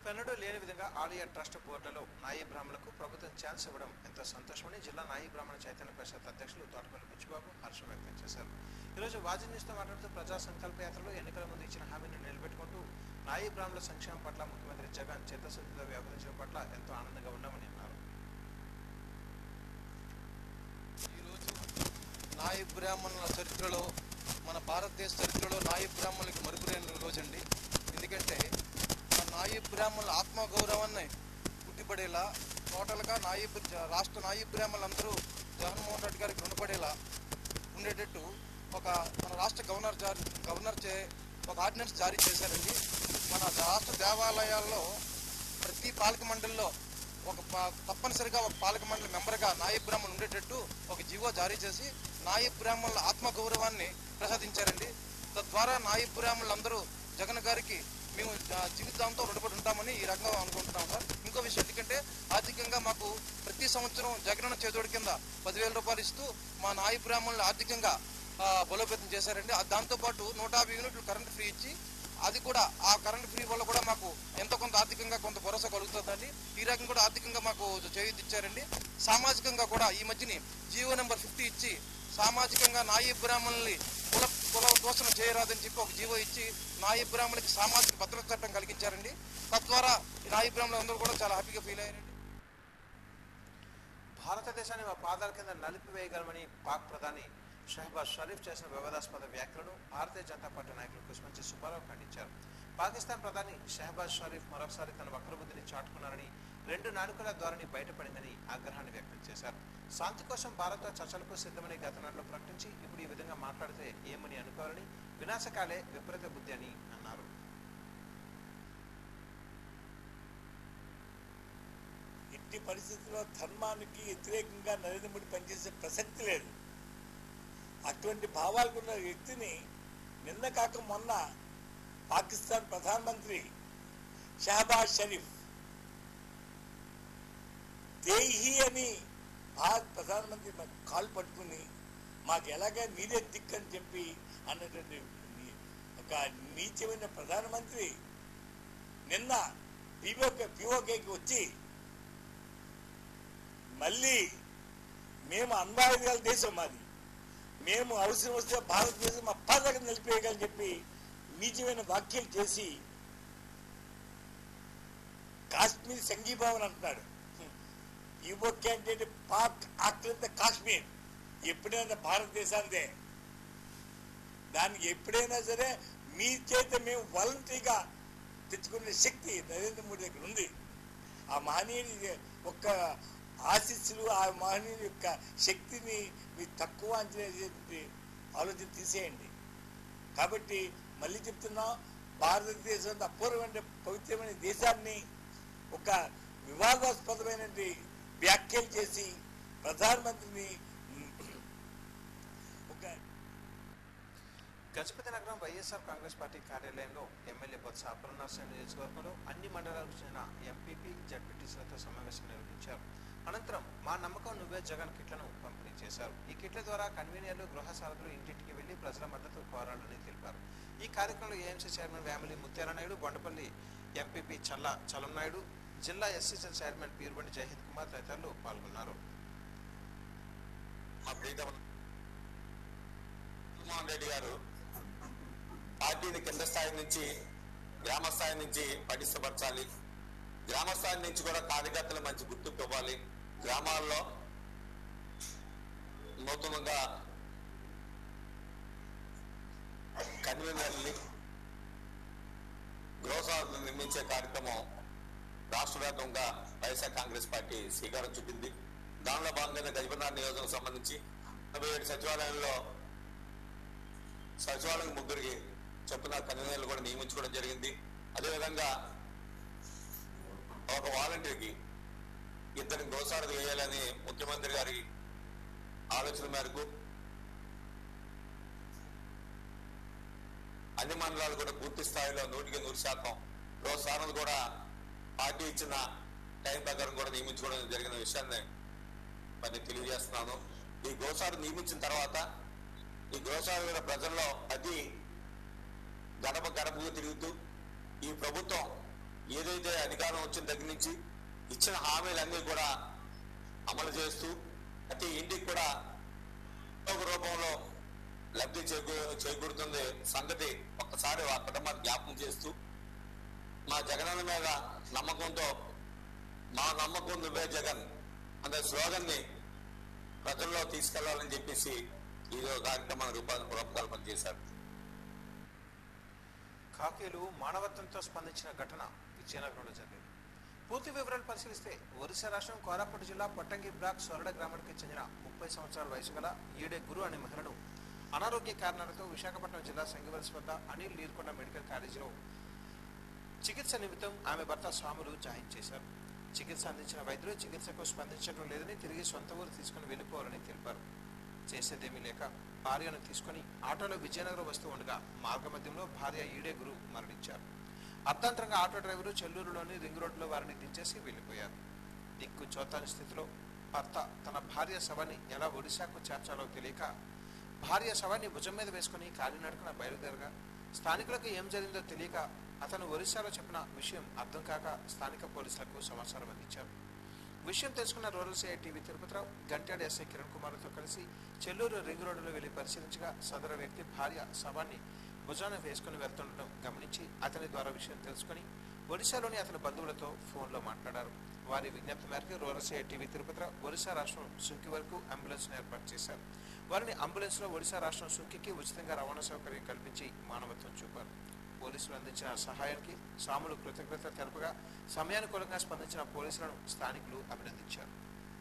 మునుపెన్నడూ లేని విధంగా ఆలయ ట్రస్ట్ బోర్డులో నాయీ బ్రాహ్మణులకు ప్రభుత్వం ఛాన్స్ ఇవ్వడం ఎంతో సంతోషమని జిల్లా నాయీ బ్రాహ్మణ చైతన్య పరిషత్ అధ్యక్షులు తోటపల్లి బుచ్చిబాబు హర్షం వ్యక్తం చేశారు ఈరోజు వాజీ న్యూస్తో మాట్లాడుతూ ప్రజా సంకల్ప యాత్రలో ఎన్నికల ముందు ఇచ్చిన హామీని నిలబెట్టుకుంటూ నాయీ బ్రాహ్మణుల సంక్షేమం పట్ల ముఖ్యమంత్రి జగన్ చిత్తశుద్ధితో వ్యవహరించడం పట్ల ఎంతో ఆనందంగా ఉన్నామని అన్నారు ఈరోజు నాయి బ్రాహ్మణుల చరిత్రలో మన భారతదేశ చరిత్రలో నాయి బ్రాహ్మణులకి మరుపులేని రోజండి ఎందుకంటే ఆ నాయి బ్రాహ్మణుల ఆత్మగౌరవాన్ని పుట్టిపడేలా టోటల్గా నాయి బ్ర- రాష్ట్ర నాయి బ్రాహ్మణులందరూ జగన్మోహన్ రెడ్డి గారికి రుణపడేలా ఉండేటట్టు ఒక మన రాష్ట్ర గవర్నర్ జారీ గవర్నర్ చే ఒక ఆర్డినెన్స్ జారీ చేశారండి మన రాష్ట్ర దేవాలయాల్లో ప్రతి పాలక మండలిలో ఒక పా- తప్పనిసరిగా ఒక పాలక మండలి మెంబర్గా నాయ బ్రాహ్మణులు ఉండేటట్టు ఒక జీవో జారీ చేసి నాయ బ్రాహ్మణుల ఆత్మగౌరవాన్ని ప్రసాదించారండి తద్వారా నాయ బ్రాహ్మణులందరూ జగన్ గారికి మేము జ- జీవితాంతో రుణపడి ఉంటామని ఈ రకంగా అనుకుంటున్నాం సార్ ఇంకో విషయం ఎందుకంటే ఆర్థికంగా మాకు ప్రతి సంవత్సరం జగనన్న చేదోడి కింద పదివేల రూపాయలు ఇస్తూ మా నాయ బ్రాహ్మణులు ఆర్థికంగా ఆ, బలోపేతం చేశారండి ఆ దాంతోపాటు నూట యాభై యూనిట్లు కరెంట్ ఫ్రీ ఇచ్చి అది కూడా ఆ కరెంట్ ఫ్రీ వల్ల కూడా మాకు ఎంతో కొంత ఆర్థికంగా కొంత భరోసా కలుగుతుందండి ఈ రకంగా కూడా ఆర్థికంగా మాకు చేయూతి ఇచ్చారండి సామాజికంగా కూడా ఈ మధ్యని జియో నెంబర్ ఫిఫ్టీ ఇచ్చి సామాజికంగా నాయి బ్రాహ్మణుల్ని కుల కుల దోషణ చేయరాదని చెప్పి ఒక జీవో ఇచ్చి నాయి బ్రాహ్మణులకి సామాజిక భద్రత చట్టం కలిగించారండి తద్వారా ఈ నాయి బ్రాహ్మణులు అందరూ కూడా చాలా హ్యాపీగా ఫీల్ అయ్యారండి భారతదేశాన్ని మా పాదాల కింద నలిపివేయగలమని పాక్ ప్రధాని షహబాజ్ షరీఫ్ చేసిన వివాదాస్పద వ్యాఖ్యలను భారతీయ జనతా పార్టీ నాయకులు కుష్మంచి సుబ్బారావు ఖండించారు పాకిస్తాన్ ప్రధాని షహబాజ్ షరీఫ్ మరొకసారి తన వక్రబుద్ధిని చాటుకున్నారని రెండు నాలుకల ధోరణి బయటపడిందని ఆగ్రహాన్ని వ్యక్తం చేశారు శాంతి కోసం భారత్తో చర్చలకు సిద్ధమని గత నెలలో ప్రకటించి ఇప్పుడు ఈ విధంగా మాట్లాడితే ఏమని అనుకోవాలని వినాశకాలే విపరీత బుద్ధి అని అన్నారు ఎట్టి పరిస్థితుల్లో ధర్మానికి వ్యతిరేకంగా నరేంద్ర మోడీ పనిచేసే ప్రసక్తి లేదు అటువంటి భావాలకు ఉన్న వ్యక్తిని నిన్న కాక మొన్న పాకిస్తాన్ ప్రధానమంత్రి షహబాజ్ షరీఫ్ దేహి అని భారత్ ప్రధానమంత్రి మాకు కాలు పట్టుకుని మాకు ఎలాగా మీరే దిక్కని చెప్పి అన్నటువంటి నీ- ఒక నీచమైన ప్రధానమంత్రి నిన్న పిఓకే పిఓకేకి వచ్చి మళ్ళీ మేము అన్వాయుధాల దేశం మాది మేము అవసరం వస్తే భారతదేశం మా పాదక నిలిపేయగలని చెప్పి నీచమైన వ్యాఖ్యలు చేసి కాశ్మీర్ సంఘీభావన్ అంటున్నాడు యువక్ అంటే పాక్ ఆక్రంత కాశ్మీర్ ఎప్పుడైనా భారతదేశానిదే దానికి ఎప్పుడైనా సరే మీ చేత మేము వాలంటరీగా తెచ్చుకునే శక్తి నరేంద్ర మోడీ దగ్గర ఉంది ఆ మహనీయుడి ఒక్క ఆశీస్సులు ఆ మహనీయుడి యొక్క శక్తిని మీ తక్కువ అంచనా చేసి ఆలోచన తీసేయండి కాబట్టి మళ్ళీ చెప్తున్నాం భారతదేశం అపూర్వమైన పవిత్రమైన దేశాన్ని ఒక వివాదాస్పదమైన వ్యాఖ్యలు చేసి ప్రధానమంత్రిని ఒక Gajapathinagaram YSR Congress party కార్యాలయంలో ఎమ్మెల్యే బొత్స అపర్ణాశ్రయ నియోజకవర్గంలో అన్ని మండలాలకు చెందిన ఎంపీపీ జడ్పీటీసీలతో సమావేశం నిర్వహించారు అనంతరం మా నమ్మకం నువ్వే జగన్ కిట్లను పంపిణీ చేశారు ఈ కిట్ల ద్వారా కన్వీనర్లు గృహ సారథులు ఇంటింటికి వెళ్లి ప్రజల మద్దతు కోరాలని తెలిపారు ఈ కార్యక్రమంలో AMC chairman Vemili Muthyalanaidu Bondapalli MPP Challa Chalamnaidu జిల్లా ఎస్సీసీ చైర్మన్ పీరుబండి జయహిత్ కుమార్ తదితరులు పాల్గొన్నారు మా ప్రీతమ జగన్మోహన్ రెడ్డి గారు పార్టీని కింద స్థాయి నుంచి గ్రామ స్థాయి నుంచి పటిష్టపరచాలి గ్రామ స్థాయి నుంచి కూడా కార్యకర్తలు మంచి గుర్తింపు ఇవ్వాలి గ్రామాల్లో నూతనంగా కన్వీనర్ని గృహసాలను నిర్మించే కార్యక్రమం రాష్ట్ర వ్యాప్తంగా వైఎస్ఆర్ కాంగ్రెస్ పార్టీ శ్రీకారం చుట్టింది దానిలో భాగంగా గజపతినాథ్ నియోజకం సంబంధించి నలభై ఏడు సచివాలయంలో సచివాలయం ముగ్గురికి చొప్పున కన్వీనర్లు కూడా నియమించుకోవడం జరిగింది అదేవిధంగా ఒక వాలంటీర్కి ఇద్దరిని గోసారథి వేయాలని ముఖ్యమంత్రి గారి ఆలోచన మేరకు అన్ని మండలాలు కూడా పూర్తి స్థాయిలో నూటికి నూరు శాతం గోసారలు కూడా పార్టీ ఇచ్చిన టైం ప్రకారం కూడా నియమించుకోవడం జరిగిన విషయాన్ని మరి తెలియజేస్తున్నాను ఈ గోసారు నియమించిన తర్వాత ఈ గోసారు కూడా ప్రజల్లో అది గడప గడపగా తిరుగుతూ ఈ ప్రభుత్వం ఏదైతే అధికారం వచ్చిన దగ్గర నుంచి ఇచ్చిన హామీలన్నీ కూడా అమలు చేస్తూ ప్రతి ఇంటికి కూడా ఒక రూపంలో లబ్ధి చేకూ చేకూరుతుంది సంగతి ఒక్కసారి ఆ కుటుంబాన్ని జ్ఞాపకం చేస్తూ మా జగనన్న మీద నమ్మకంతో మా నమ్మకం నువ్వే జగన్ అనే స్లోగన్ ని ప్రజల్లో తీసుకెళ్లాలని చెప్పేసి ఈ కార్యక్రమాన్ని రూప రూపకల్పన చేశారు కాకీలు మానవత్వంతో స్పందించిన ఘటన విజయనగరంలో జరిగింది పూర్తి వివరాలు పరిశీలిస్తే ఒరిస్సా రాష్ట్రం కోరాపుట్ జిల్లా పొట్టంగి బ్లాక్ సొరడ గ్రామానికి చెందిన ముప్పై సంవత్సరాల వయసు గల ఈడే గురు అనే మహిళను అనారోగ్య కారణాలతో విశాఖపట్నం జిల్లా సంగివలస వద్ద అనిల్ నీర్కొండ మెడికల్ కాలేజీలో చికిత్స నిమిత్తం ఆమె భర్త స్వాములు జాయిన్ చేశారు చికిత్స అందించిన వైద్యులు చికిత్సకు స్పందించడం లేదని తిరిగి సొంత ఊరు తీసుకుని వెళ్ళిపోవాలని తెలిపారు చేసేదేమీ లేక భార్యను తీసుకుని ఆటోలో విజయనగరం వస్తూ ఉండగా మార్గమధ్యంలో భార్య ఈడే గురు మరణించారు అర్ధాంతరంగా ఆటో డ్రైవరు చెల్లూరులోని రింగ్ రోడ్లో వారిని దించేసి వెళ్ళిపోయారు దిక్కు చోతాని స్థితిలో భర్త తన భార్య శవాన్ని ఎలా ఒడిశాకు చేర్చాలో తెలియక భార్య శవాన్ని భుజం మీద వేసుకుని కాలినడకన బయలుదేరగా స్థానికులకు ఏం జరిగిందో తెలియక అతను ఒరిస్సాలో చెప్పిన విషయం అర్థం కాక స్థానిక పోలీసులకు సమాచారం అందించారు విషయం తెలుసుకున్న rural CI TV Tirupathirao Gantyada SI Kiran కుమార్తో కలిసి చెల్లూరు రింగ్ రోడ్డులో వెళ్లి పరిశీలించగా సదరు వ్యక్తి భార్య శవాన్ని భుజాన వేసుకుని వెళ్తుండటం గమనించి అతని ద్వారా విషయం తెలుసుకుని ఒడిశాలోని అతని బంధువులతో ఫోన్లో మాట్లాడారు వారి విజ్ఞప్తి మేరకు rural CI TV Tirupathirao Odisha రాష్ట్రం సుంకి వరకు అంబులెన్స్ ఏర్పాటు చేశారు వారిని అంబులెన్స్ లో ఒడిశా రాష్ట్రం సుంకికి ఉచితంగా రవాణా సౌకర్యం కల్పించి మానవత్వం చూపారు పోలీసులు అందించిన సహాయానికి సాములు కృతజ్ఞత తెలపగా సమయానుకూలంగా స్పందించిన పోలీసులను స్థానికులు అభినందించారు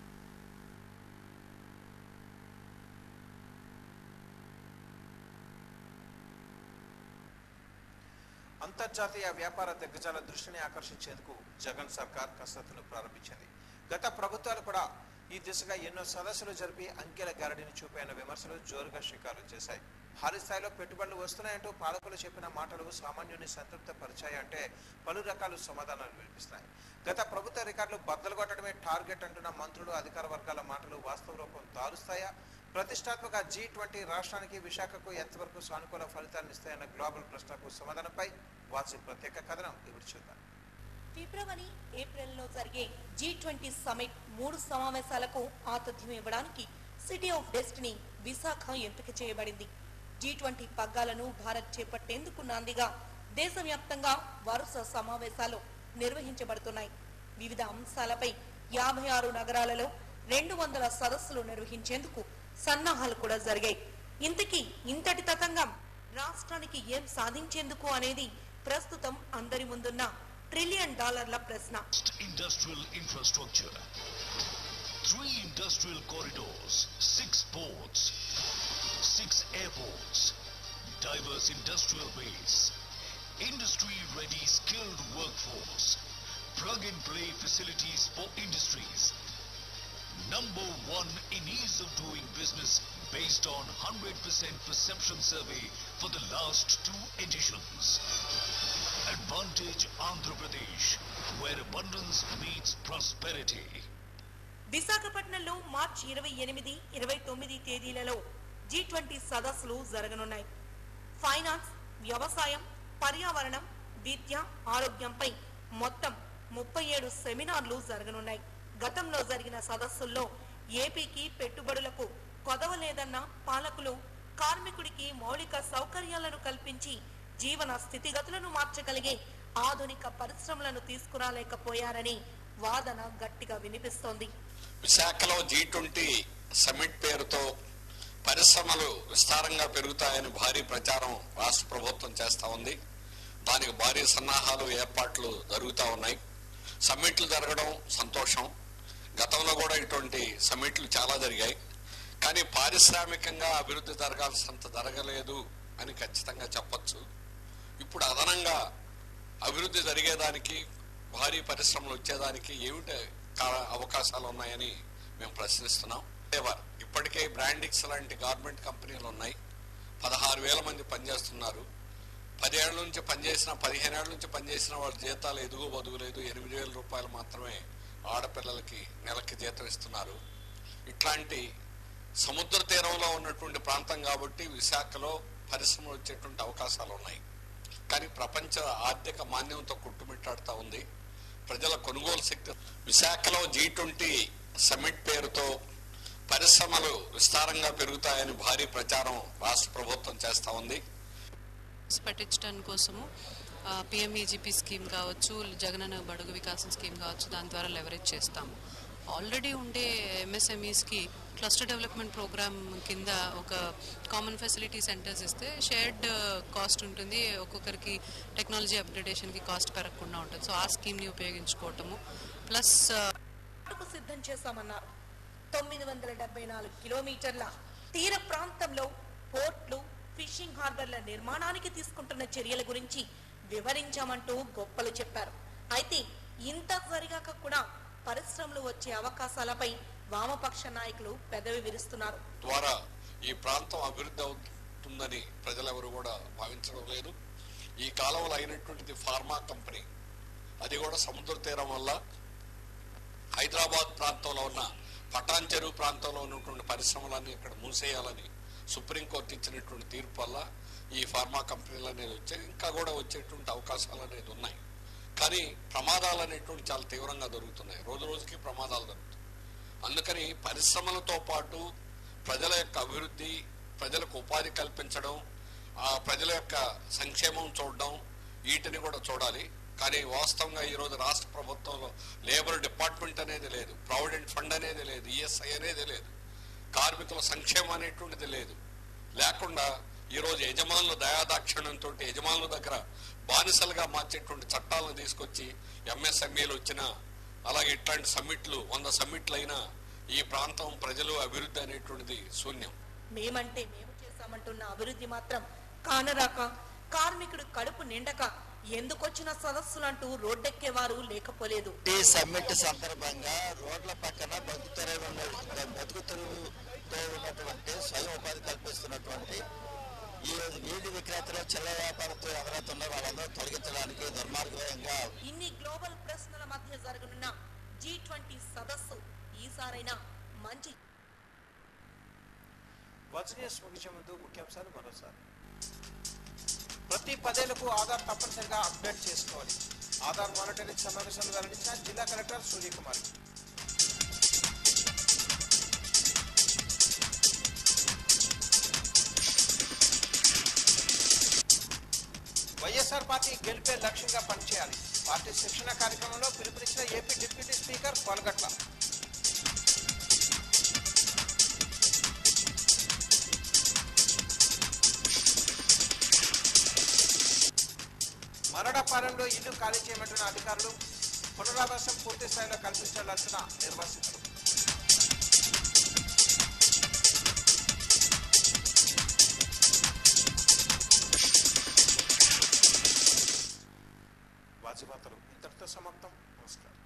అంతర్జాతీయ వ్యాపార దిగ్గజాల దృష్టిని ఆకర్షించేందుకు జగన్ సర్కార్ కసరత్తును ప్రారంభించింది గత ప్రభుత్వాలు కూడా ఈ దిశగా ఎన్నో సదస్సులు జరిపి అంకెల గారడిని చూపైన విమర్శలు జోరుగా షికారు చేశాయి భారీ స్థాయిలో పెట్టుబడులు వస్తున్నాయంటూ పాలకులు చెప్పిన మాటలు సామాన్యుని సంతృప్త పరిచాయంటే పలు రకాల సమాధానాలు వినిపిస్తున్నాయి గత ప్రభుత్వ రికార్డులు బద్దలు కొట్టడమే టార్గెట్ అంటున్న మంత్రులు అధికార వర్గాల మాటలు వాస్తవ రూపం దారుస్తాయా ప్రతిష్టాత్మక జీ ట్వంటీ రాష్ట్రానికి విశాఖకు ఎంతవరకు సానుకూల ఫలితాలను ఇస్తాయన్న గ్లోబల్ ప్రశ్నకు సమాధానంపై వాసి ప్రత్యేక కథనం ఇప్పుడు చూద్దాం ఫిబ్రవరి ఏప్రిల్లో జరిగే జీ ట్వంటీ సమిట్ మూడు సమావేశాలకు ఆతిథ్యం ఇవ్వడానికి సిటీ ఆఫ్ డెస్టినీ విశాఖ ఎంపిక చేయబడింది జీ ట్వంటీ పగ్గాలను భారత్ చేపట్టేందుకు నాందిగా దేశవ్యాప్తంగా వరుస సమావేశాలు నిర్వహించబడుతున్నాయి వివిధ అంశాలపై యాభై ఆరు నగరాలలో రెండు వందల సదస్సులు నిర్వహించేందుకు సన్నాహాలు కూడా జరిగాయి ఇంతకీ ఇంతటి తతంగం రాష్ట్రానికి ఏం సాధించేందుకు అనేది ప్రస్తుతం అందరి ముందున్న ట్రిలియన్ డాలర్ల ప్రశ్న industrial infrastructure. Three industrial corridors, six ports, six airports, diverse industrial base, industry-ready skilled workforce, plug-and-play facilities for industries. Number one in ease of doing business based on 100% perception survey for the last two editions. Advantage Andhra Pradesh, where abundance meets prosperity. విశాఖపట్నంలో మార్చి ఇరవై ఎనిమిది ఇరవై తొమ్మిది తేదీలలో G twenty సదస్సులు జరగనున్నాయి finance వ్యవసాయం పర్యావరణం విద్య ఆరోగ్యంపై మొత్తం ముప్పై ఏడు సెమినార్లు జరగనున్నాయి గతంలో జరిగిన సదస్సుల్లో ఏపీకి పెట్టుబడులకు కొదవలేదన్న పాలకులు కార్మికుడికి మౌలిక సౌకర్యాలను కల్పించి జీవన స్థితిగతులను మార్చగలిగే ఆధునిక పరిశ్రమలను తీసుకురాలేకపోయారని వాదన గట్టిగా వినిపిస్తోంది విశాఖలో జీ ట్వంటీ సమిట్ పేరుతో పరిశ్రమలు విస్తారంగా పెరుగుతాయని భారీ ప్రచారం రాష్ట్ర ప్రభుత్వం చేస్తా ఉంది దానికి భారీ సన్నాహాలు ఏర్పాట్లు జరుగుతూ ఉన్నాయి సమ్మిట్లు జరగడం సంతోషం గతంలో కూడా ఇటువంటి సమ్మిట్లు చాలా జరిగాయి కానీ పారిశ్రామికంగా అభివృద్ధి జరగాల్సినంత జరగలేదు అని ఖచ్చితంగా చెప్పొచ్చు ఇప్పుడు అదనంగా అభివృద్ధి జరిగేదానికి భారీ పరిశ్రమలు వచ్చేదానికి ఏమిటి కా- అవకాశాలు ఉన్నాయని మేము ప్రశ్నిస్తున్నాం లేవర్ ఇప్పటికే బ్రాండిక్స్ లాంటి గవర్నమెంట్ కంపెనీలు ఉన్నాయి పదహారు వేల మంది పనిచేస్తున్నారు పదేళ్ల నుంచి పనిచేసిన పదిహేనేళ్ల నుంచి పనిచేసిన వాళ్ళ జీతాలు ఎదుగు బదుగులేదు ఎనిమిది వేల రూపాయలు మాత్రమే ఆడపిల్లలకి నెలకి జీతం ఇస్తున్నారు ఇట్లాంటి సముద్ర తీరంలో ఉన్నటువంటి ప్రాంతం కాబట్టి విశాఖలో పరిశ్రమలు వచ్చేటువంటి అవకాశాలు ఉన్నాయి కానీ ప్రపంచ ఆర్థిక మాన్యంతో కొట్టుమిట్టాడుతూ ఉంది ప్రజల కొనుగోలు శక్తి విశాఖలో జీ ట్వంటీ సమ్మిట్ పేరుతో పరిశ్రమలు విస్తారంగా పెరుగుతాయని భారీ ప్రచారం రాష్ట్ర ప్రభుత్వం చేస్తా ఉంది పట్టించడం కోసము పిఎంఈజీపీ స్కీమ్ కావచ్చు జగనన్న బడుగు వికాసం స్కీమ్ కావచ్చు దాని ద్వారా లెవరేజ్ చేస్తాము ఆల్రెడీ ఉండే ఎంఎస్ఎంఈస్కి క్లస్టర్ డెవలప్మెంట్ ప్రోగ్రామ్ కింద ఒక కామన్ ఫెసిలిటీ సెంటర్స్ ఇస్తే షేర్డ్ కాస్ట్ ఉంటుంది ఒక్కొక్కరికి టెక్నాలజీ అప్గ్రేడేషన్కి కాస్ట్ పెరగకుండా ఉంటుంది సో ఆ స్కీమ్ని ఉపయోగించుకోవటము ప్లస్ నాటకు సిద్ధం చేశామన్నారు తొమ్మిది వందల డెబ్బై నాలుగు కిలోమీటర్ల తీర ప్రాంతంలో పోర్ట్లు ఫిషింగ్ హార్బర్ల నిర్మాణానికి తీసుకుంటున్న చర్యల గురించి వివరించామంటూ గొప్పలు చెప్పారు అయితే ఇంత జరిగాక కూడా పరిశ్రమలు వచ్చే అవకాశాలపై వామపక్ష నాయకులు పెదవి విరుస్తున్నారు ద్వారా ఈ ప్రాంతం అభివృద్ధి అవుతుందని ప్రజలెవరు కూడా భావించడం లేదు ఈ కాలంలో అయినటువంటిది ఫార్మా కంపెనీ అది కూడా సముద్ర తీరం వల్ల హైదరాబాద్ ప్రాంతంలో ఉన్న పటాన్ చెరువు ప్రాంతంలో ఉన్నటువంటి పరిశ్రమలన్నీ ఇక్కడ మూసేయాలని సుప్రీంకోర్టు ఇచ్చినటువంటి తీర్పు వల్ల ఈ ఫార్మా కంపెనీలు అనేది వచ్చాయి ఇంకా కూడా వచ్చేటువంటి అవకాశాలు అనేది ఉన్నాయి కానీ ప్రమాదాలు అనేటువంటి చాలా తీవ్రంగా జరుగుతున్నాయి రోజు రోజుకి ప్రమాదాలు జరుగుతున్నాయి అందుకని పరిశ్రమలతో పాటు ప్రజల యొక్క అభివృద్ధి ప్రజలకు ఉపాధి కల్పించడం ఆ ప్రజల యొక్క సంక్షేమం చూడడం వీటిని కూడా చూడాలి కానీ వాస్తవంగా ఈ రోజు రాష్ట్ర ప్రభుత్వంలో లేబర్ డిపార్ట్మెంట్ అనేది లేదు ప్రావిడెంట్ ఫండ్ అనేది లేదు ఈఎస్ఐ అనేది లేదు కార్మికుల సంక్షేమం అనేటువంటిది లేదు లేకుండా ఈ రోజు యజమానుల దయాదాక్షిణ్యంతో యజమానుల దగ్గర బానిసలుగా మార్చేటువంటి చట్టాలను తీసుకొచ్చి ఎంఎస్ఎంఈలు వచ్చిన అలాగే ఇట్లాంటి సమ్మిట్లు వంద సమ్మిట్లు అయినా ఈ ప్రాంతం ప్రజలు అభివృద్ధి అనేటువంటిది శూన్యం మేమంటే మేము చేశామంటున్న అభివృద్ధి మాత్రం కానరాక కార్మికుడు కడుపు నిండక ఎందుకొచ్చిన సదస్సులంటూ రోడ్డెక్కేవారు లేకపోలేదు ఈ సమ్మిట్ సందర్భంగా రోడ్ల పక్కన బతుకుతెరువు ఉన్న- బతుకుతెరువుతో ఉన్నటువంటి స్వయం ఉపాధి కల్పిస్తున్నటువంటి ఈ రోజు వీధి విక్రేతలు చిల్ల వ్యాపారతో ఎవరైతే ఉన్నారో వాళ్ళందరూ తొలగించడానికి దుర్మార్గంగా ఇన్ని గ్లోబల్ ప్రశ్నల మధ్య జరగనున్న జీ ట్వంటీ సదస్సు ఈసారైనా మంచి వాచ్ న్యూస్ ముగించే ముందు ముఖ్యాంశాలు మరోసారి ప్రతి పదేళ్లకు ఆధార్ తప్పనిసరిగా అప్డేట్ చేసుకోవాలి ఆధార్ మానిటరింగ్ సమావేశంలో వెల్లడించిన జిల్లా కలెక్టర్ సూర్యకుమార్ వైఎస్ఆర్ పార్టీ గెలిపే లక్ష్యంగా పనిచేయాలి పార్టీ శిక్షణ కార్యక్రమంలో పిలుపునిచ్చిన ఏపీ డిప్యూటీ స్పీకర్ కొలగట్ల మరడపాలెంలో ఇల్లు ఖాళీ చేయమంటున్న అధికారులు పునరావాసం పూర్తి స్థాయిలో కల్పించాలంటున్న నిర్వాసితులు వాచిపాతలు ఇంతటితో సమాప్తం నమస్కారం